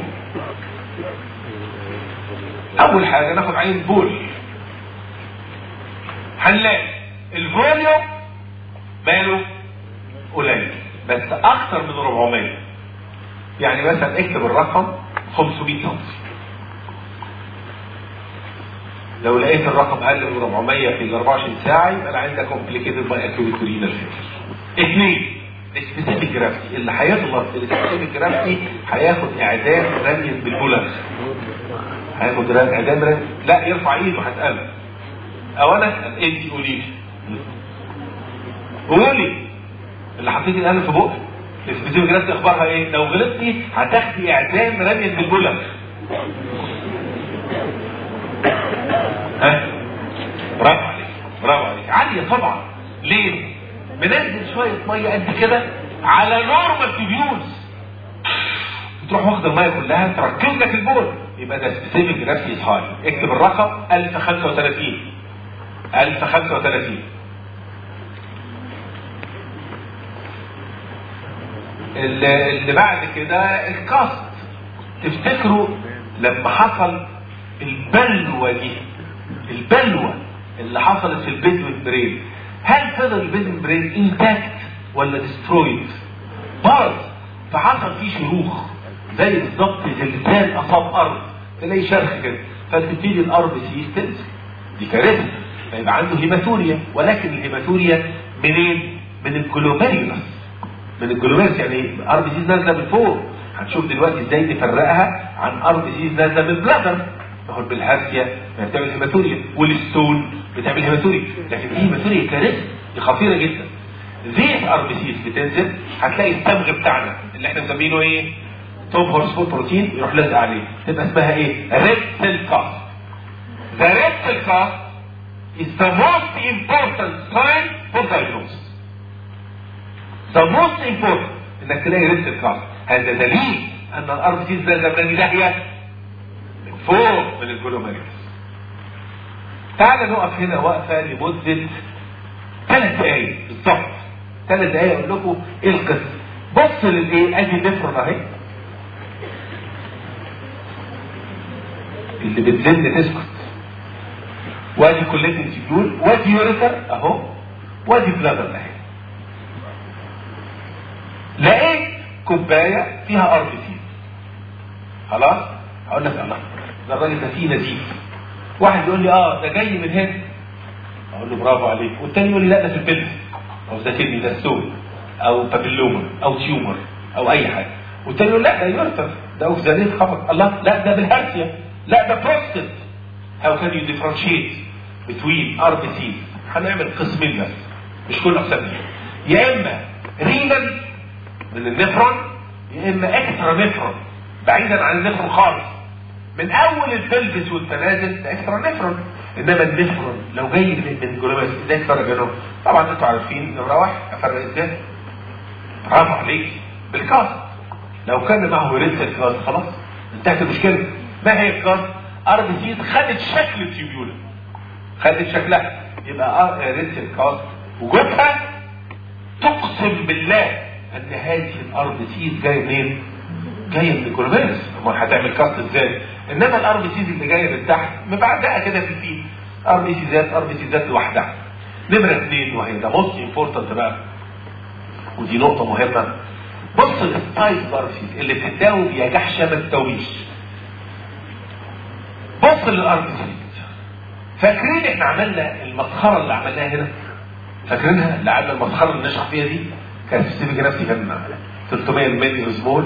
اول حاجه ناخد عين بول هنلاقي الفوليوم ماله قليل بس اكثر من 400 يعني مثلا اكتب الرقم 500 سم لو لقيت الرقم اقل من 400 في 24 ساعه يبقى انا عندك كومبليكيتد باي اكيوت رينال فيلر اثنين السبيسيفيك جرافتي اللي هيغلط في السبيسيفيك جرافتي هياخد اعدام رمي بالبولنس هياخد اعدام رمي لا يرفع ايده هساله او انا اسال انت قولي لي قولي اللي حطيت القلم في بقك السبيسيفيك جرافتي اخبارها ايه لو غلطتي هتاخدي اعدام رمي بالبولنس ها برافو عليك برافو عليك عاليه طبعا ليه؟ منزل شويه ميه قد كده على نورمال تبيوز تروح واخد الميه كلها تركز لك البول يبقى ده سبيسيفيك جرافيس هاي اكتب الرقم 1035 1035 اللي اللي بعد كده الكاست تفتكروا لما حصل البلوى دي البلوى اللي حصلت في البيدوين برين هل فضل البيدوين برين انتاكت ولا ديسترويد؟ باظ فحصل فيه شروخ زي بالظبط زلزال اصاب ارض تلاقي شرخ كده فتبتدي الارض سيس تنزل دي كارثه فيبقى عنده هيماتوريا ولكن الهيماتوريا منين؟ من الجلوميريوس من الجلوميرس يعني ار بي سيز نازله من فوق هنشوف دلوقتي ازاي نفرقها عن ار بي سيز نازله من بلادر ما هو بالهاسيا بتعمل هيماتوريا والستون بتعمل هيماتوريا لكن دي هيماتوريا كارثه دي خطيره جدا زيت ار بي سيز بتنزل هتلاقي الصبغ بتاعنا اللي احنا مسمينه ايه؟ توب هورسفول بروتين يروح لازق عليه تبقى اسمها ايه؟ ريد سيل كاست The red cell cast is the most important sign for diagnosis. The most important انك تلاقي ريد سيل كاست هذا دليل ان الارض دي نازله من ناحيه من فوق من الجلوميريوس تعال نقف هنا وقفه لمده ثلاث دقايق بالظبط ثلاث دقايق اقول لكم ايه القصه بص للايه ادي النفرون اهي اللي بتزن تسكت وادي كليه انتيبيول وادي يوريتر اهو وادي بلادر اهي لقيت كوبايه فيها ار بي سي خلاص هقول لك الله ده الراجل ده فيه نزيف واحد يقول لي اه ده جاي من هنا اقول له برافو عليك والتاني يقول لي لا ده في البلد او ده كدني ده ستون او بابيلوما او تيومر او اي حاجه والتاني يقول لا ده يورتر ده اوكزاليت خبط الله لا ده بالهرسيا لا ده بروستات how can you differentiate between RBCs هنعمل قسمين بس مش كل اقسام يا اما رينال من النفرون يا اما اكسترا نفرون بعيدا عن النفرون خالص من اول البلفس والتنازل ده اكسترا نفرون انما النفرون لو جاي من من جلوباس ازاي تفرق بينهم؟ طبعا انتوا عارفين نمره واحد افرق ازاي؟ برافو عليك بالكاست لو كان معه ريتسل كاست خلاص انتهت المشكله ما هي الكاست؟ ار بي سي خدت شكل التيوبيولا خدت شكلها يبقى ريتسل كاست وجودها تقسم بالله ان هذه الار بي سيز جايه منين؟ جايه من الجلوبيرس امال هتعمل كاست ازاي؟ انما الار بي سيز اللي جايه من تحت مبعدقه كده في الفيل ار بي سيزات ار بي سيزات لوحدها نمره اثنين وهي ده موست امبورتنت بقى ودي نقطه مهمه بص للسايز ار بي سيز اللي بتتاوب يا جحشه ما تتاويش بص للار بي سيز فاكرين احنا عملنا المسخره اللي عملناها هنا فاكرينها اللي عملنا المسخره اللي نشرح فيها دي كان في السيفيك نفسي كان 300 ملي اسبول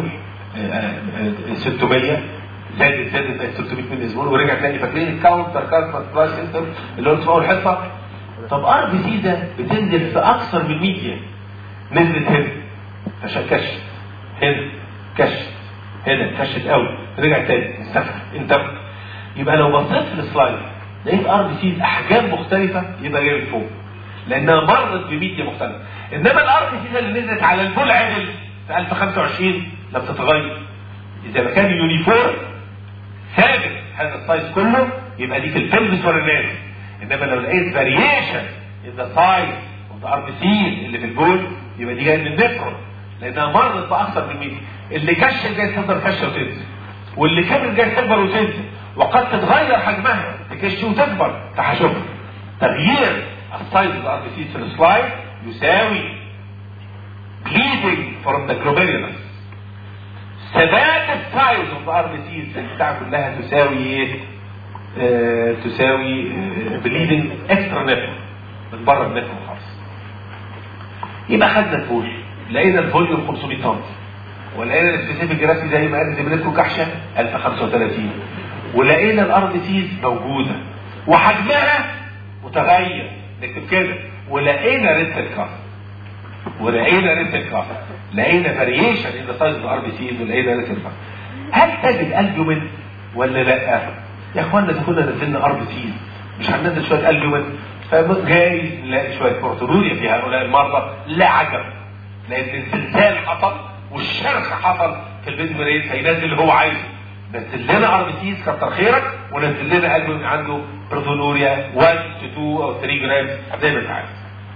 600 زادت زادت بقت 300 ملي اسبول ورجع تاني فاكرين الكاونتر كارت سبلاي سنتر اللي قلت في اول حصه طب ار بي سي ده بتنزل في اكثر من ميديا نزلت هنا عشان كشف هنا كشف هنا كشف قوي رجع تاني انتفخ انتفخ يبقى لو بصيت في السلايد لقيت ار بي سي احجام مختلفه يبقى جاي فوق لانها مرت بميديا مختلفه انما الار بي سي اللي نزلت على البول عدل في 1025 لم تتغير اذا ما كان يونيفورم ثابت هذا السايز كله يبقى دي في البلفس ولا الناس انما لو لقيت فاريشن ان ذا سايز اوف ذا ار بي سي اللي في البول يبقى دي جايه من النفرون لانها مرت باكثر من ميديا اللي كشف جاي تفضل كشه وتنزل واللي كبر جاي تكبر وتنزل وقد تتغير حجمها تكش وتكبر فهشوفها تغيير السايز اوف ار بي سي في السلايد يساوي bleeding from the glomerulus ثبات السايز اوف ار بي سي البتاع كلها تساوي ايه؟ آه تساوي بليدنج اكسترا نفر من بره النفر خالص يبقى خدنا الفول لقينا الفوليوم 500 طن ولقينا السبيسيفيك جرافي زي ما قال زميلتكم كحشه 1035 ولقينا الار بي سيز موجوده وحجمها متغير نكتب كده ولقينا ريتل كاست ولقينا ريتل كاست لقينا فاريشن ان ذا سايز اوف ار بي سيز ولقينا ريتل كاست هل تجد البومين ولا لا؟ يا اخوانا ده كنا نزلنا ار بي سيز مش هننزل شويه البومين فجايز نلاقي شويه بروتونوريا في هؤلاء المرضى لا عجب لان الزلزال حصل والشرخ حصل في البيزمرين فينزل اللي هو عايزه نزل لنا ار بي سيز كتر خيرك ونزل لنا البومين عنده بروتونوريا 1 to 2 او 3 جرام زي ما انت عايز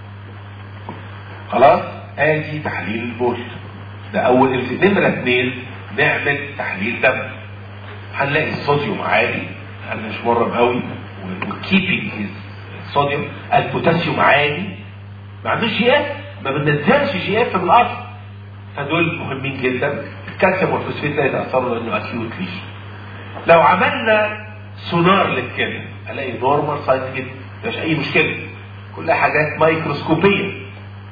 خلاص ادي تحليل البول ده اول نمره اثنين نعمل تحليل دم هنلاقي الصوديوم عالي انا مش مرم قوي وكيبنج الصوديوم البوتاسيوم عالي ما عندوش جي اف ما بننزلش جي اف من الاصل فدول مهمين جدا الكالسيوم والفوسفات لا يتاثروا لانه اكيوت ليش لو عملنا سونار للكلى الاقي نورمال سايت جدا مفيش اي مشكله كلها حاجات مايكروسكوبيه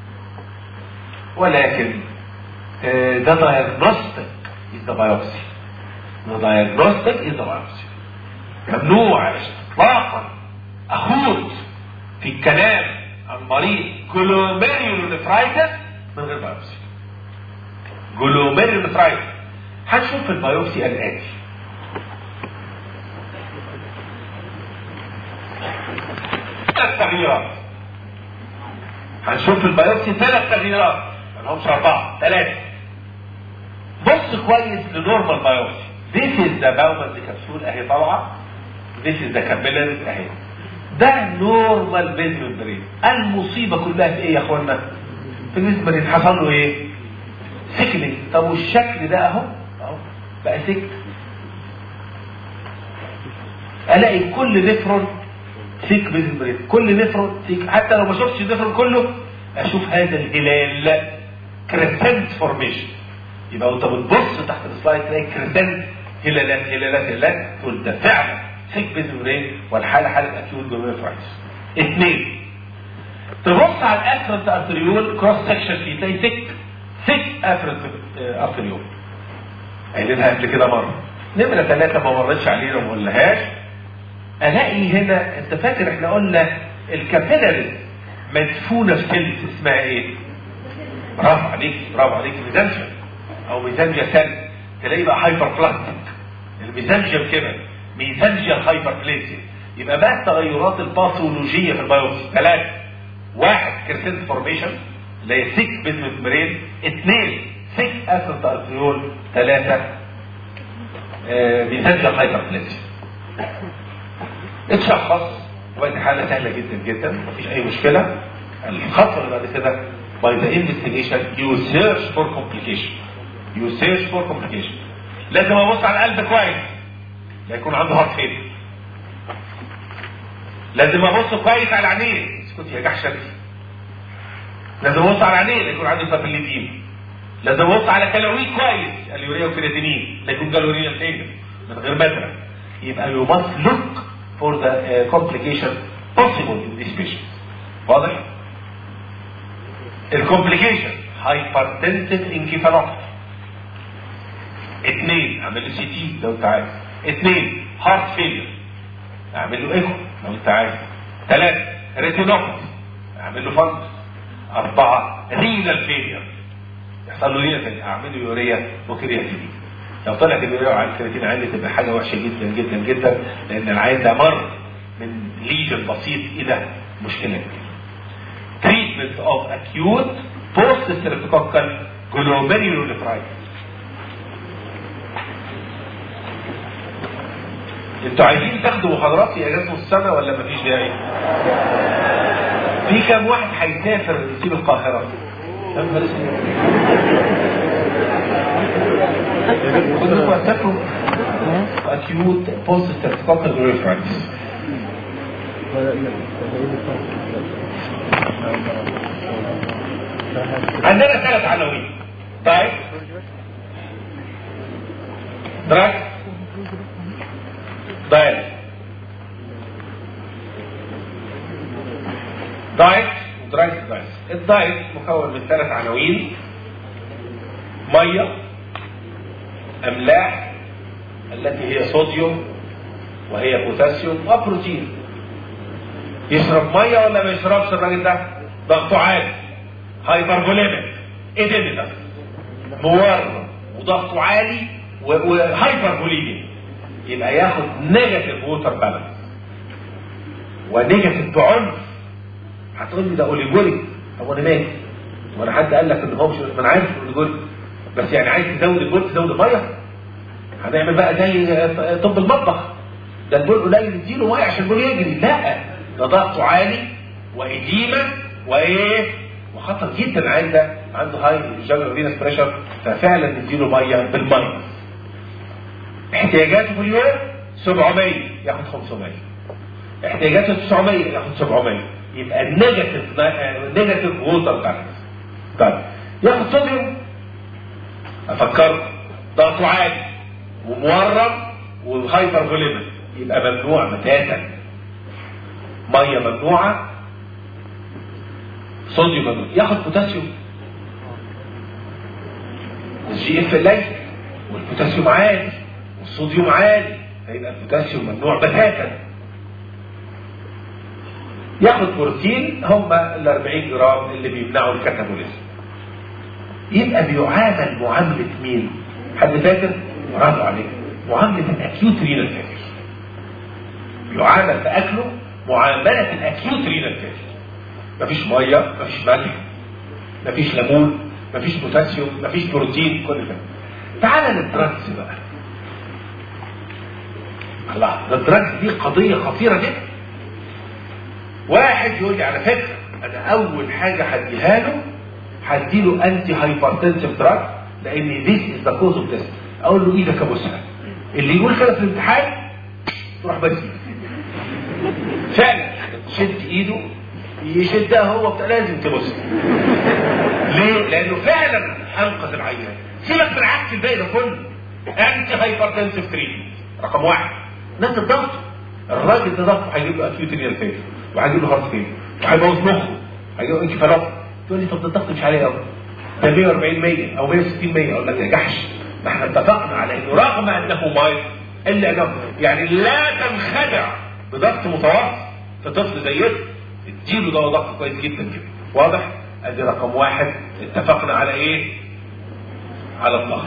ولكن آه، ده diagnostic is the biopsy the diagnostic is the biopsy ممنوع اطلاقا اخوض في الكلام عن مريض جلوميريولونفرايتس من غير بايوبسي جلوميريولونفرايتس هنشوف في البايوبسي الاتي ثلاث تغييرات هنشوف في البايوبسي ثلاث تغييرات ما لهمش اربعه ثلاثه بص كويس لنورمال بايوبسي This is the Bowman's capsule اهي طالعه This is the capillaries اهي ده نورمال بيز ممبرين المصيبه كلها في ايه يا اخوانا؟ في الممبرين حصل له ايه؟ سكننج طب والشكل ده اهو اهو بقى سك الاقي كل نفرون سيك بيز ممبرين كل نفرون سيك حتى لو ما شفتش النفرون كله اشوف هذا الهلال كريسنت فورميشن يبقى وانت بتبص تحت السلايد تلاقي كريسنت هلالات هلالات هلالات تقول ده فعلا سيك بيز ممبرين والحاله حاله اكيوت جلوميرولايتس اثنين تبص على الافرنت ارتريول كروس سكشن فيه تلاقي ثيك ثيك افرنت ارتريول قايلينها قبل كده مره نمره ثلاثه ما مرتش علينا وما قلناهاش الاقي هنا انت فاكر احنا قلنا الكابيلاريز مدفونه في سيلز اسمها ايه؟ برافو عليك برافو عليك ميزانجيا او ميزانجيا سيل تلاقيه بقى هايبر بلاستيك الميزانجيا كده ميزانجيا هايبر بليسيا يبقى بقى التغيرات الباثولوجيه في البيوبسي ثلاثه واحد كرسنت فورميشن اللي هي سيك بيزمنت برين اثنين سيك اسنت ارتريول ثلاثه آه ميزانجيا هايبر بليسيا اتشخص وبقت حاله سهله جدا جدا مفيش اي مشكله الخطوه اللي بعد كده by the investigation you search for complication you search for complication لازم ابص على القلب كويس لا يكون عنده هارت فيلير لازم ابص كويس على عينيه اسكت يا جحشة لازم ابص على عينيه لا يكون عنده فابيليتين لازم ابص على كالوري كويس اليوريا وكرياتينين لا يكون كالوريا فيلير من غير مدرة يبقى you must look for the uh, complication possible in this patient واضح؟ الكومبليكيشن هايبرتنسيف انكيفالوباثي اثنين اعمل له سي تي لو انت عايز اثنين هارت فيلير اعمل له ايكو لو انت عايز ثلاثة ريتينوباثي اعمل له فندس أربعة رينال فيلير يحصل له رينال فيلير اعمل له يوريا وكرياتينين لو طلعت اليوريا على الكرياتين عالي تبقى حاجة وحشة جدا جدا جدا لأن العين ده مر من ليجن بسيط إلى مشكلة كبيرة. treatment of acute post streptococcal glomerulonephritis انتوا عايزين تاخدوا محاضرات في اجازه نص سنه ولا مفيش داعي؟ في كام واحد هيسافر يسيب القاهره؟ يا نهار اسود. كلكم هتسافروا acute post streptococcal glomerulonephritis عندنا ثلاث عناوين طيب دراج دايت دايت ودراج دايت الدايت مكون من ثلاث عناوين ميه املاح التي هي صوديوم وهي بوتاسيوم وبروتين يشرب ميه ولا ما يشربش الراجل ده ضغطه عالي هايبربوليميك ايديميتر مورم وضغطه عالي وهايبربوليميك يبقى ياخد نيجاتيف ووتر بالانس ونيجاتيف بعنف هتقول لي ده اوليجوريك طب وانا مالي وانا حد قال لك ان هو مش ما انا عارف اوليجوريك بس يعني عايز تزود البول تزود الميه هنعمل بقى زي طب المطبخ ده البول قليل نديله ميه عشان البول يجري لا ده ضغطه عالي وإديمة وايه وخطر جدا العيان ده عنده هاي جنرال فينس بريشر ففعلا نديله ميه بالميه احتياجاته في اليوم 700 ياخد 500 احتياجاته 900 ياخد 700 يبقى النيجاتيف نيجاتيف ووتر بالانس طيب ياخد صوديوم افكرك ضغطه عالي ومورم وهايبر فوليمس يبقى ممنوع بتاتا ميه ممنوعه صوديوم ممنوع ياخد بوتاسيوم الجي اف قليل والبوتاسيوم عالي والصوديوم عالي هيبقى البوتاسيوم ممنوع بتاتا ياخد بروتين هم ال 40 جرام اللي بيمنعوا الكاتابوليزم يبقى بيعامل معاملة مين؟ حد فاكر؟ برافو عليك معاملة الاكيوت رينال فيلير يعامل في اكله معاملة الاكيوت رينال فيلير مفيش ميه مفيش ملح مفيش ليمون مفيش بوتاسيوم مفيش بروتين كل ده تعال للدراجز بقى الله ده الدراجز دي قضية خطيرة جدا واحد يقول لي على فكرة انا اول حاجة هديها له هديله انتي هايبرتنسيف دراج لان ذيس از ذا كوز اوف ذس اقول له ايدك ابوسها اللي يقول كده في الامتحان تروح بدي فعلا شد ايده يشدها هو بتاع لازم تبص ليه؟ لانه فعلا انقذ العيان سيبك من عكس الباقي ده كله انتي هايبرتنسيف تريتمنت رقم واحد ناس الضغط الراجل ده ضغطه هيجيب له اكيوت ريال فيل وهيجيب له هارت فيل وهيبوظ مخه هيجيب له انكفالوب تقول لي طب ده الضغط مش عالي قوي ده 140 100 او 160 100 اقول لك يا جحش ما احنا اتفقنا على انه رغم انه مريض الا أجاب. يعني لا تنخدع بضغط متوسط في طفل زي ده اديله دواء ضغط كويس جدا كده واضح ادي رقم واحد اتفقنا على ايه على الضغط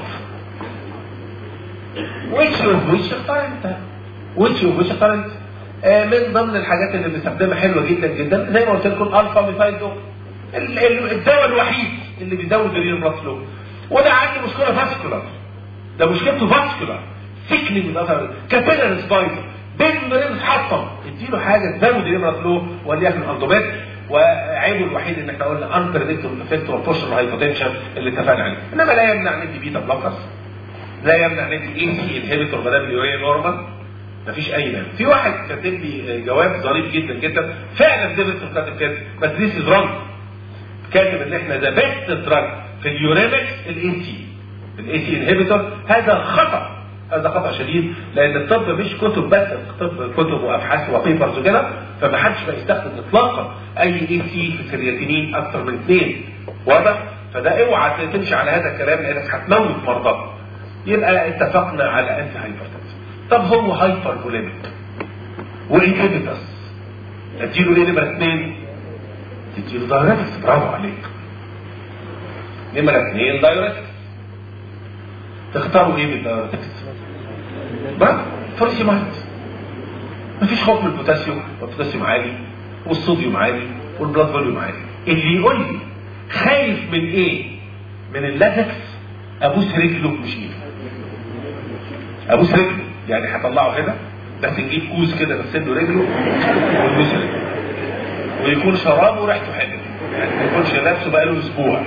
ويتش اوف ويتش اختار انت ويتش اوف ويتش اختار انت آه من ضمن الحاجات اللي بنستخدمها حلوه جدا جدا زي ما قلت لكم الفا ميثايل دوب الدواء الوحيد اللي بيزود الريل بلاد فلو وده عندي مشكله فاسكولار ده مشكلته فاسكولار سكني من الاثر كابيلر سبايدر بين المريض اتحطم اديله حاجه تزود الريل بلاد فلو وليكن اندوبات وعيبه الوحيد ان احنا قلنا انبريدكتبل افكت وبوشر هايبوتنشن اللي اتفقنا عليه انما لا يمنع ندي بيتا بلوكرز لا يمنع ندي اي سي انهبيتور ما دام اليوريا نورمال مفيش اي مانع في واحد كاتب لي جواب ظريف جدا جدا فعلا ديفيدسون كاتب كده بس ذيس از رونج كاتب ان احنا ذا بيست دراج في اليوريمكس الاي سي الاي سي انهبيتور هذا خطا هذا خطا شديد لان الطب مش كتب بس الطب كتب وابحاث وبيبرز وكده فما حدش بيستخدم اطلاقا اي اي سي في الكرياتينين اكثر من اثنين واضح فده اوعى تمشي على هذا الكلام لانك هتموت مرضاك يبقى اتفقنا على انتي هايبرتنسن طب هو هايبر فوليميك وانهبيتس اديله ليه نمره اثنين تديله دايركتس برافو عليك نمره اثنين دايركتس تختاروا ايه بالدايركتس بقى فريسيمايد مفيش خوف من البوتاسيوم والبوتاسيوم عالي والصوديوم عالي والبلاد فوليوم عالي اللي يقول لي خايف من ايه من اللازكس ابوس رجله مش ايده ابوس رجله يعني هطلعه هنا بس نجيب كوز كده نغسل له رجله ونبوس رجله ويكون شرابه ريحته حلوه يعني ما يكونش لابسه بقاله اسبوع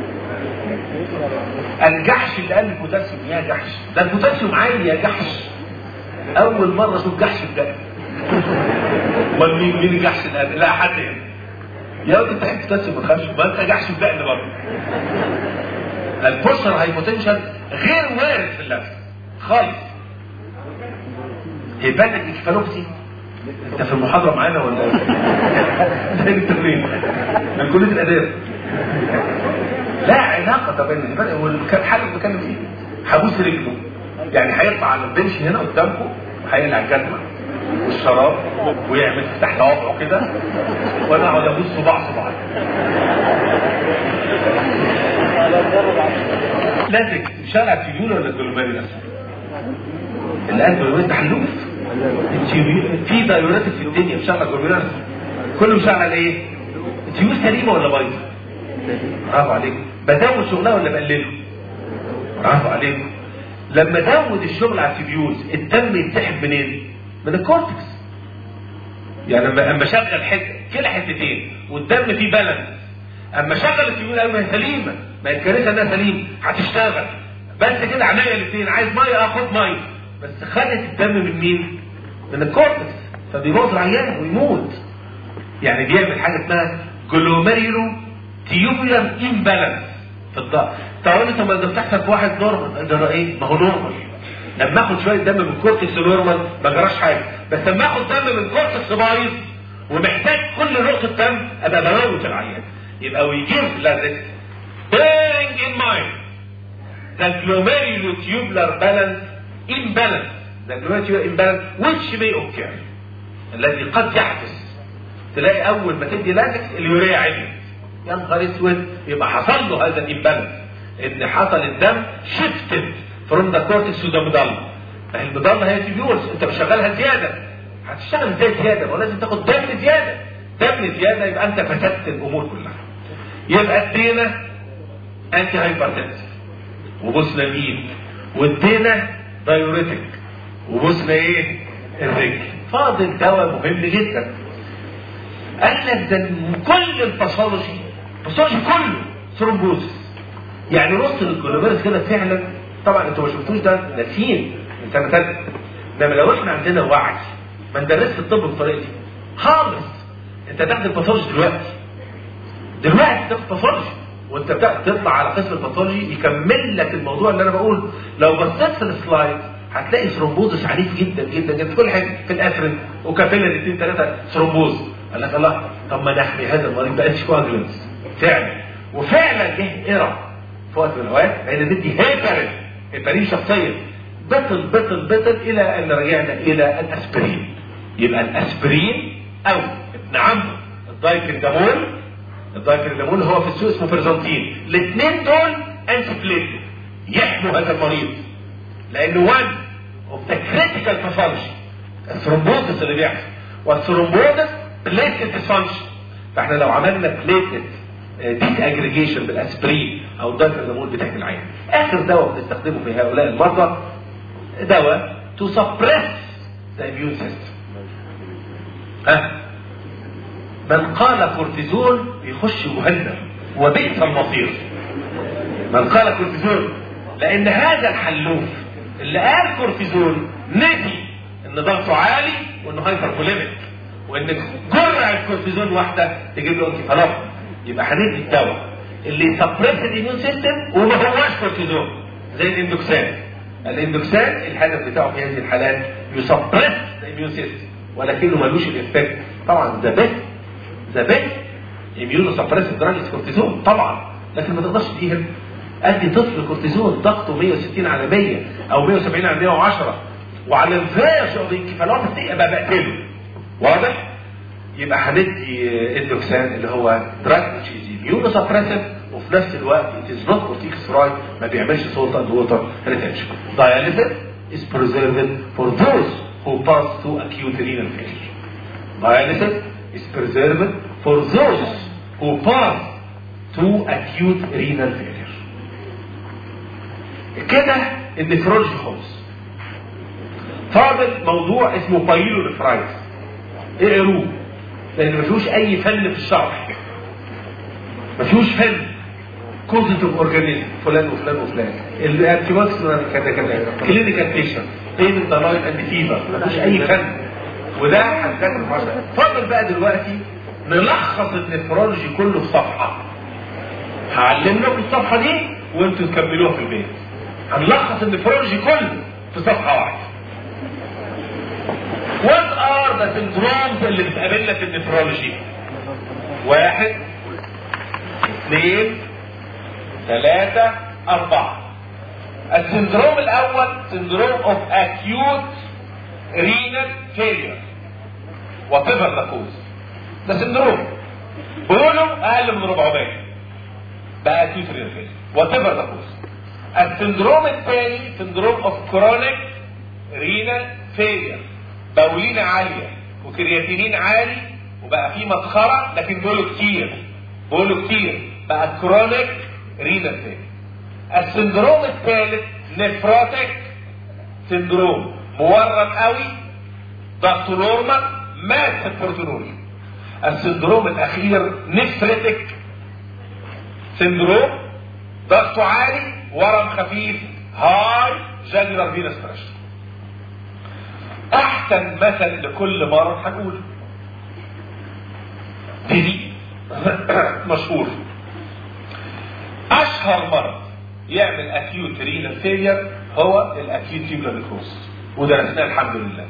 الجحش اللي قال البوتاسيوم يا جحش ده البوتاسيوم عالي يا جحش اول مره اشوف جحش في دقن امال مين مين الجحش اللي قال لا حد هنا يا ولد انت حته بوتاسيوم ما تخافش ما انت جحش في دقن برضه البوشر هايبوتنشن غير وارد في اللبس خالص هيبانك انكفالوبسي انت في المحاضره معانا ولا ده انت فين؟ من كليه الاداب لا علاقة بين الفرق والكان حاجة بتكلم فيه هبوس رجله يعني هيطلع على البنش هنا قدامكم وهيقلع الجزمة والشراب ويعمل تحت وضعه كده وانا اقعد ابوس صباع صباع لازم شارع تيون ولا الجلوبالي نفسه اللي قال جلوبالي ده حلوف التيوب- في دايوريتك في الدنيا بشغل جلوميرولس كله بيشغل ايه؟ التيوب سليمه ولا بايظه؟ برافو عليك بزود شغلها ولا بقلله؟ برافو عليك لما ازود الشغل على التبيوز الدم يتسحب منين؟ من الكورتكس يعني لما اما اشغل حته كده حتتين والدم فيه بالانس اما اشغل التبيوز قال ما هي سليمه ما هي الكارثه انها سليمه هتشتغل بس كده عينيا الاثنين عايز ميه اخد ميه بس خدت الدم من مين؟ من الكورتكس فبيبوظ العيان ويموت يعني بيعمل حاجه اسمها جلوميريلو تيوبولار امبالانس في الضغط تقول لي طب ما ده بتحصل في واحد نورمال ده ايه؟ ما هو نورمال لما اخد شويه دم من كورتكس نورمال ما جراش حاجه بس لما اخد دم من كورتكس بايظ ومحتاج كل نقطه دم ابقى بموت العيان يبقى ويجيب للريسك bearing in mind the glomerulotubular balance imbalance the glomerulotubular imbalance which may occur الذي قد يحدث تلاقي اول ما تدي لازكس اليوريا عليت يا نهار اسود يبقى حصل له هذا الامبالانس ان حصل الدم شيفتد فروم ذا كورتكس تو ذا ميدالا ما هي الميدالا هي تيبيولز انت بتشغلها زياده هتشتغل ازاي زياده ما هو لازم تاخد دم زياده دم زياده يبقى انت فسدت الامور كلها يبقى ادينا انتي هايبرتنسف وبوسنا مين وادينا دايوريتك وبوسنا ايه الرجل فاضل دواء مهم جدا قال لك ده كل الباثولوجي الباثولوجي كله ثرومبوزس يعني نص الجلوبيرس كده فعلا طبعا انتوا ما شفتوش ده ناسيين من سنه ثالثه انما لو احنا عندنا وعي ما ندرسش الطب بالطريقه دي خالص انت تاخد الباثولوجي دلوقتي دلوقتي تاخد باثولوجي وانت بتاع- تطلع على قسم الباثولوجي يكمل لك الموضوع اللي انا بقوله لو بصيت في السلايد هتلاقي ثرومبوزس عنيف جدا جدا جدا في كل حاجه في الافرين وكابيلا اثنين ثلاثه ثرومبوز قال لك الله طب ما نحمي هذا المريض بانتي كواجولانتس فعلا وفعلا جه ايرا في وقت من الاوقات بقينا ندي هيبرين هيبرين شخصيا بطل بطل بطل الى ان رجعنا الى الاسبرين يبقى الاسبرين او ابن عمه الدايكندامول الدايكندامول هو في السوق اسمه فرزانتين الاثنين دول انتي بليتلت يحموا هذا المريض لانه وان اوف ذا كريتيكال باثولوجي الثرومبوزس اللي بيحصل والثرومبوزس بليتلت ديسفانكشن فاحنا لو عملنا بليتلت ديس اجريجيشن بالاسبرين او الدايكندامول بتاعت العين اخر دواء بنستخدمه في هؤلاء المرضى دواء تو سبريس ذا اميون سيستم ها من قال كورتيزون يخش جهنم وبئس المصير من قال كورتيزون لان هذا الحلوف اللي قال كورتيزون نسي ان ضغطه عالي وانه هايبركوليميك وان جرعه الكورتيزون واحده تجيب له انكفالات يبقى هندي الدواء اللي يسبريس الاميون سيستم وما هواش كورتيزون زي الاندوكسان الاندوكسان الهدف بتاعه في هذه الحالات يسبريس الاميون سيستم ولكنه ملوش الافكت طبعا ذا بيست ذا بيست اميونو سبريسيف دراج كورتيزون طبعا لكن ما تقدرش تديهم ادي طفل كورتيزون ضغطه 160 على 100 او 170 على 110 وعلى الفيرج اوف انكفالات ابقى بقتله واضح؟ يبقى هندي اندوكسان اللي هو دراج اميونو سبريسيف وفي نفس الوقت it is not corticosteroid ما بيعملش salt and water retention. Dialysis is preserved for those who pass through acute renal failure. Dialysis is preserved for those who pass through acute renal failure. كده النفرولوجي خلص. فاضل موضوع اسمه بايلو نفرايتس. اقروه لان ما فيهوش اي فن في الشرح. ما فيهوش فن كوزيتيف اورجانيزم فلان وفلان وفلان الانتي كذا كذا كلينيكال بيشن بين ذا لاين اند فيفر ما فيش اي فن وده هنذاكر المرة فاضل بقى دلوقتي نلخص النفرولوجي كله في صفحه هعلم لكم الصفحه دي وانتوا تكملوها في البيت هنلخص النفرولوجي كله في صفحه واحده What are the syndromes اللي بتقابلنا في النفرولوجي؟ واحد اثنين ثلاثة أربعة السندروم الأول سندروم of acute renal failure whatever the cause ده سندروم بيقولوا أقل من 400 بقى acute renal failure whatever the cause السندروم الثاني سندروم of chronic renal failure باولينا عاليه وكرياتينين عالي وبقى في مسخره لكن بيقولوا كتير بيقولوا كتير بقى كرونيك رينال فيل السندروم الثالث نفروتك سندروم مورم قوي ضغطه نورمال مات في البروتينوريا السندروم الاخير نفرتك سندروم ضغطه عالي ورم خفيف هاي جاجولار فينس بريشر احسن مثل لكل مرض هنقول دي دي مشهور اشهر مرض يعمل اكيوت رينال فيلير هو الاكيوت تيبولار نيكروز ودرسناه الحمد لله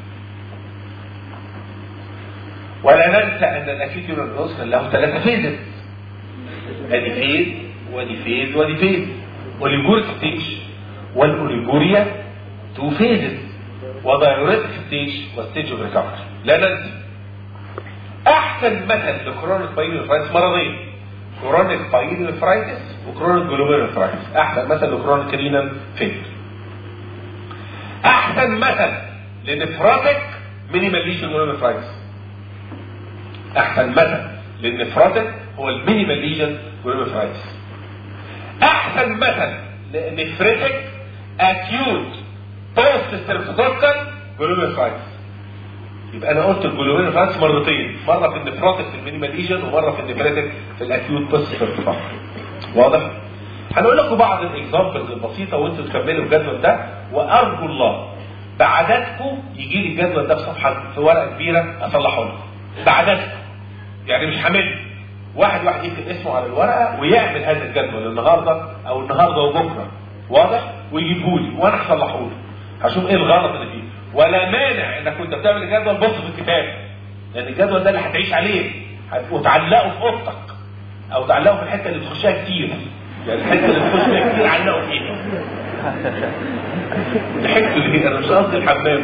ولا ننسى ان الاكيوت تيبولار نيكروز كان له ثلاثه فيزز ادي فيز ودي فيز ودي فيز اوليجوريك ستيج والاوليجوريا تو فيزز ودايوريتك ستيج وستيج اوف ريكفري لا ننسى احسن مثل لكرونيك بايلونفرايتس مرضين كرونيك بايلونفرايتس وكرونيك جلوميرونفرايتس احسن مثل لكرونيك رينال فيلر احسن مثل لنفراتك مينيمال ليشن جلوميرونفرايتس احسن مثل للنفراتك هو المينيمال ليجن جلوميرونفرايتس احسن مثل لنفرتك اكيوت بوست ستريبتوكوكال جلوميرونفرايتس يبقى انا قلت الجلوميرو فانس مرتين مره في النفراتك في المينيمال ليجن ومره في النفراتك في الاكيوت بس في ارتفاع واضح هنقول لكم بعض الاكزامبلز البسيطه وانتوا تكملوا الجدول ده وارجو الله بعددكم يجي لي الجدول ده في صفحه في ورقه كبيره اصلحه لكم بعددكم يعني مش حامل واحد واحد يكتب اسمه على الورقه ويعمل هذا الجدول النهارده او النهارده وبكره واضح ويجيبه لي وانا هصلحه له هشوف ايه الغلط اللي فيه ولا مانع انك وانت بتعمل الجدول بص في الكتاب لان الجدول ده اللي هتعيش عليه وتعلقه في اوضتك او تعلقه في الحته اللي تخشها كتير يعني الحته اللي تخش فيها كتير علقه فيها ضحكت ليه انا مش قصدي الحمام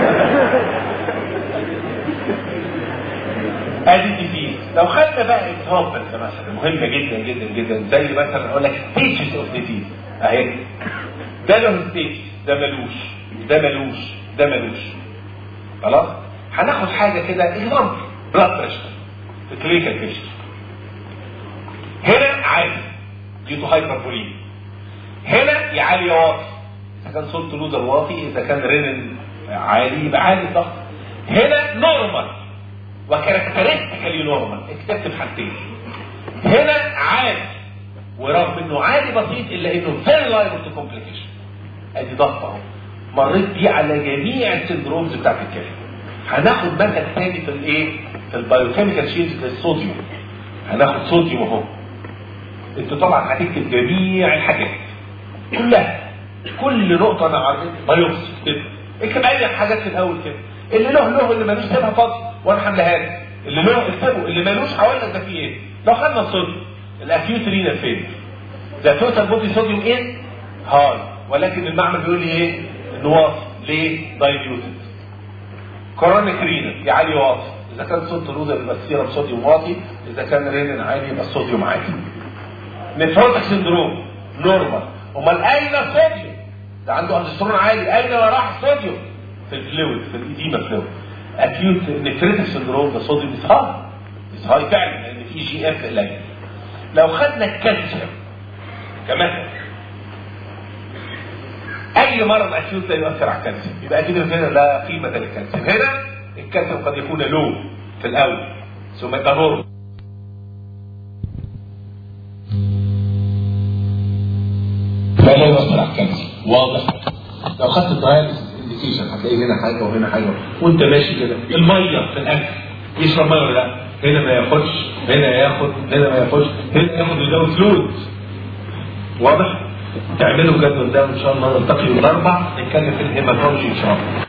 ادي ديزيز لو خدنا بقى اكزامبلز مثلا مهمه جدا جدا جدا زي مثلا اقول لك ستيجز اوف ديزيز اهي ده له ستيج ده ملوش ده ملوش ده ملوش خلاص هناخد حاجه كده اكزامبل بلاد بريشر في كلينيكال بيشر هنا عالي دي تو هايبربولين هنا يا عالي يا واطي اذا كان صوت لوزر واطي اذا كان رينين عالي يبقى عالي الضغط هنا نورمال وكاركترستيكالي نورمال اكتبت في حاجتين هنا عالي ورغم انه عالي بسيط الا انه فيري لايبل تو كومبليكيشن ادي ضغط اهو مريت بيه على جميع السندرومز بتاعت الكلى هناخد مثل ثاني في الايه في البايوكيميكال شيلز للصوديوم هناخد صوديوم اهو انت طبعا هتكتب جميع الحاجات كلها كل نقطة انا عارف بايوكسي كده اكتب اي حاجات في الاول كده اللي له له اللي ملوش سيبها فاضي وانا حملها لك اللي له اكتبه اللي ملوش هقول لك ده فيه ايه لو خدنا الصوديوم الاكيوت رينال فيل ذا توتال بودي صوديوم ايه هاي ولكن المعمل بيقول لي ايه انه واطي ليه دايليوتد كورونيك رينال عالي واطي اذا كان صوت لوزر يبقى السيرم صوديوم واطي اذا كان رينال عالي يبقى الصوديوم عالي نيفروتك سندروم نورمال امال اين الصوديوم ده عنده اندسترون عالي اين راح الصوديوم في الفلويد في الايديما فلويد اكيوت نيفريتك سندروم ده صوديوم اسهال اسهال فعلا لان في جي اف قليل لو خدنا الكالسيوم كمثل اي مرض اكيوت لا يؤثر على الكالسيوم يبقى اكيد هنا لا قيمه للكالسيوم هنا الكالسيوم قد يكون لو في الاول ثم يبقى نورمال فلا يؤثر على الكالسيوم واضح لو خدت الداياليسيس انديكيشن هتلاقي هنا حاجه وهنا حاجه وانت ماشي كده الميه في الاكل يشرب ميه ولا لا هنا ما ياخدش هنا ياخد هنا ما ياخدش هنا ياخد ويزود فلويد واضح تعملوا الجدول ده وان شاء الله نلتقي الاربع نتكلم في الهيماتولوجي ان شاء الله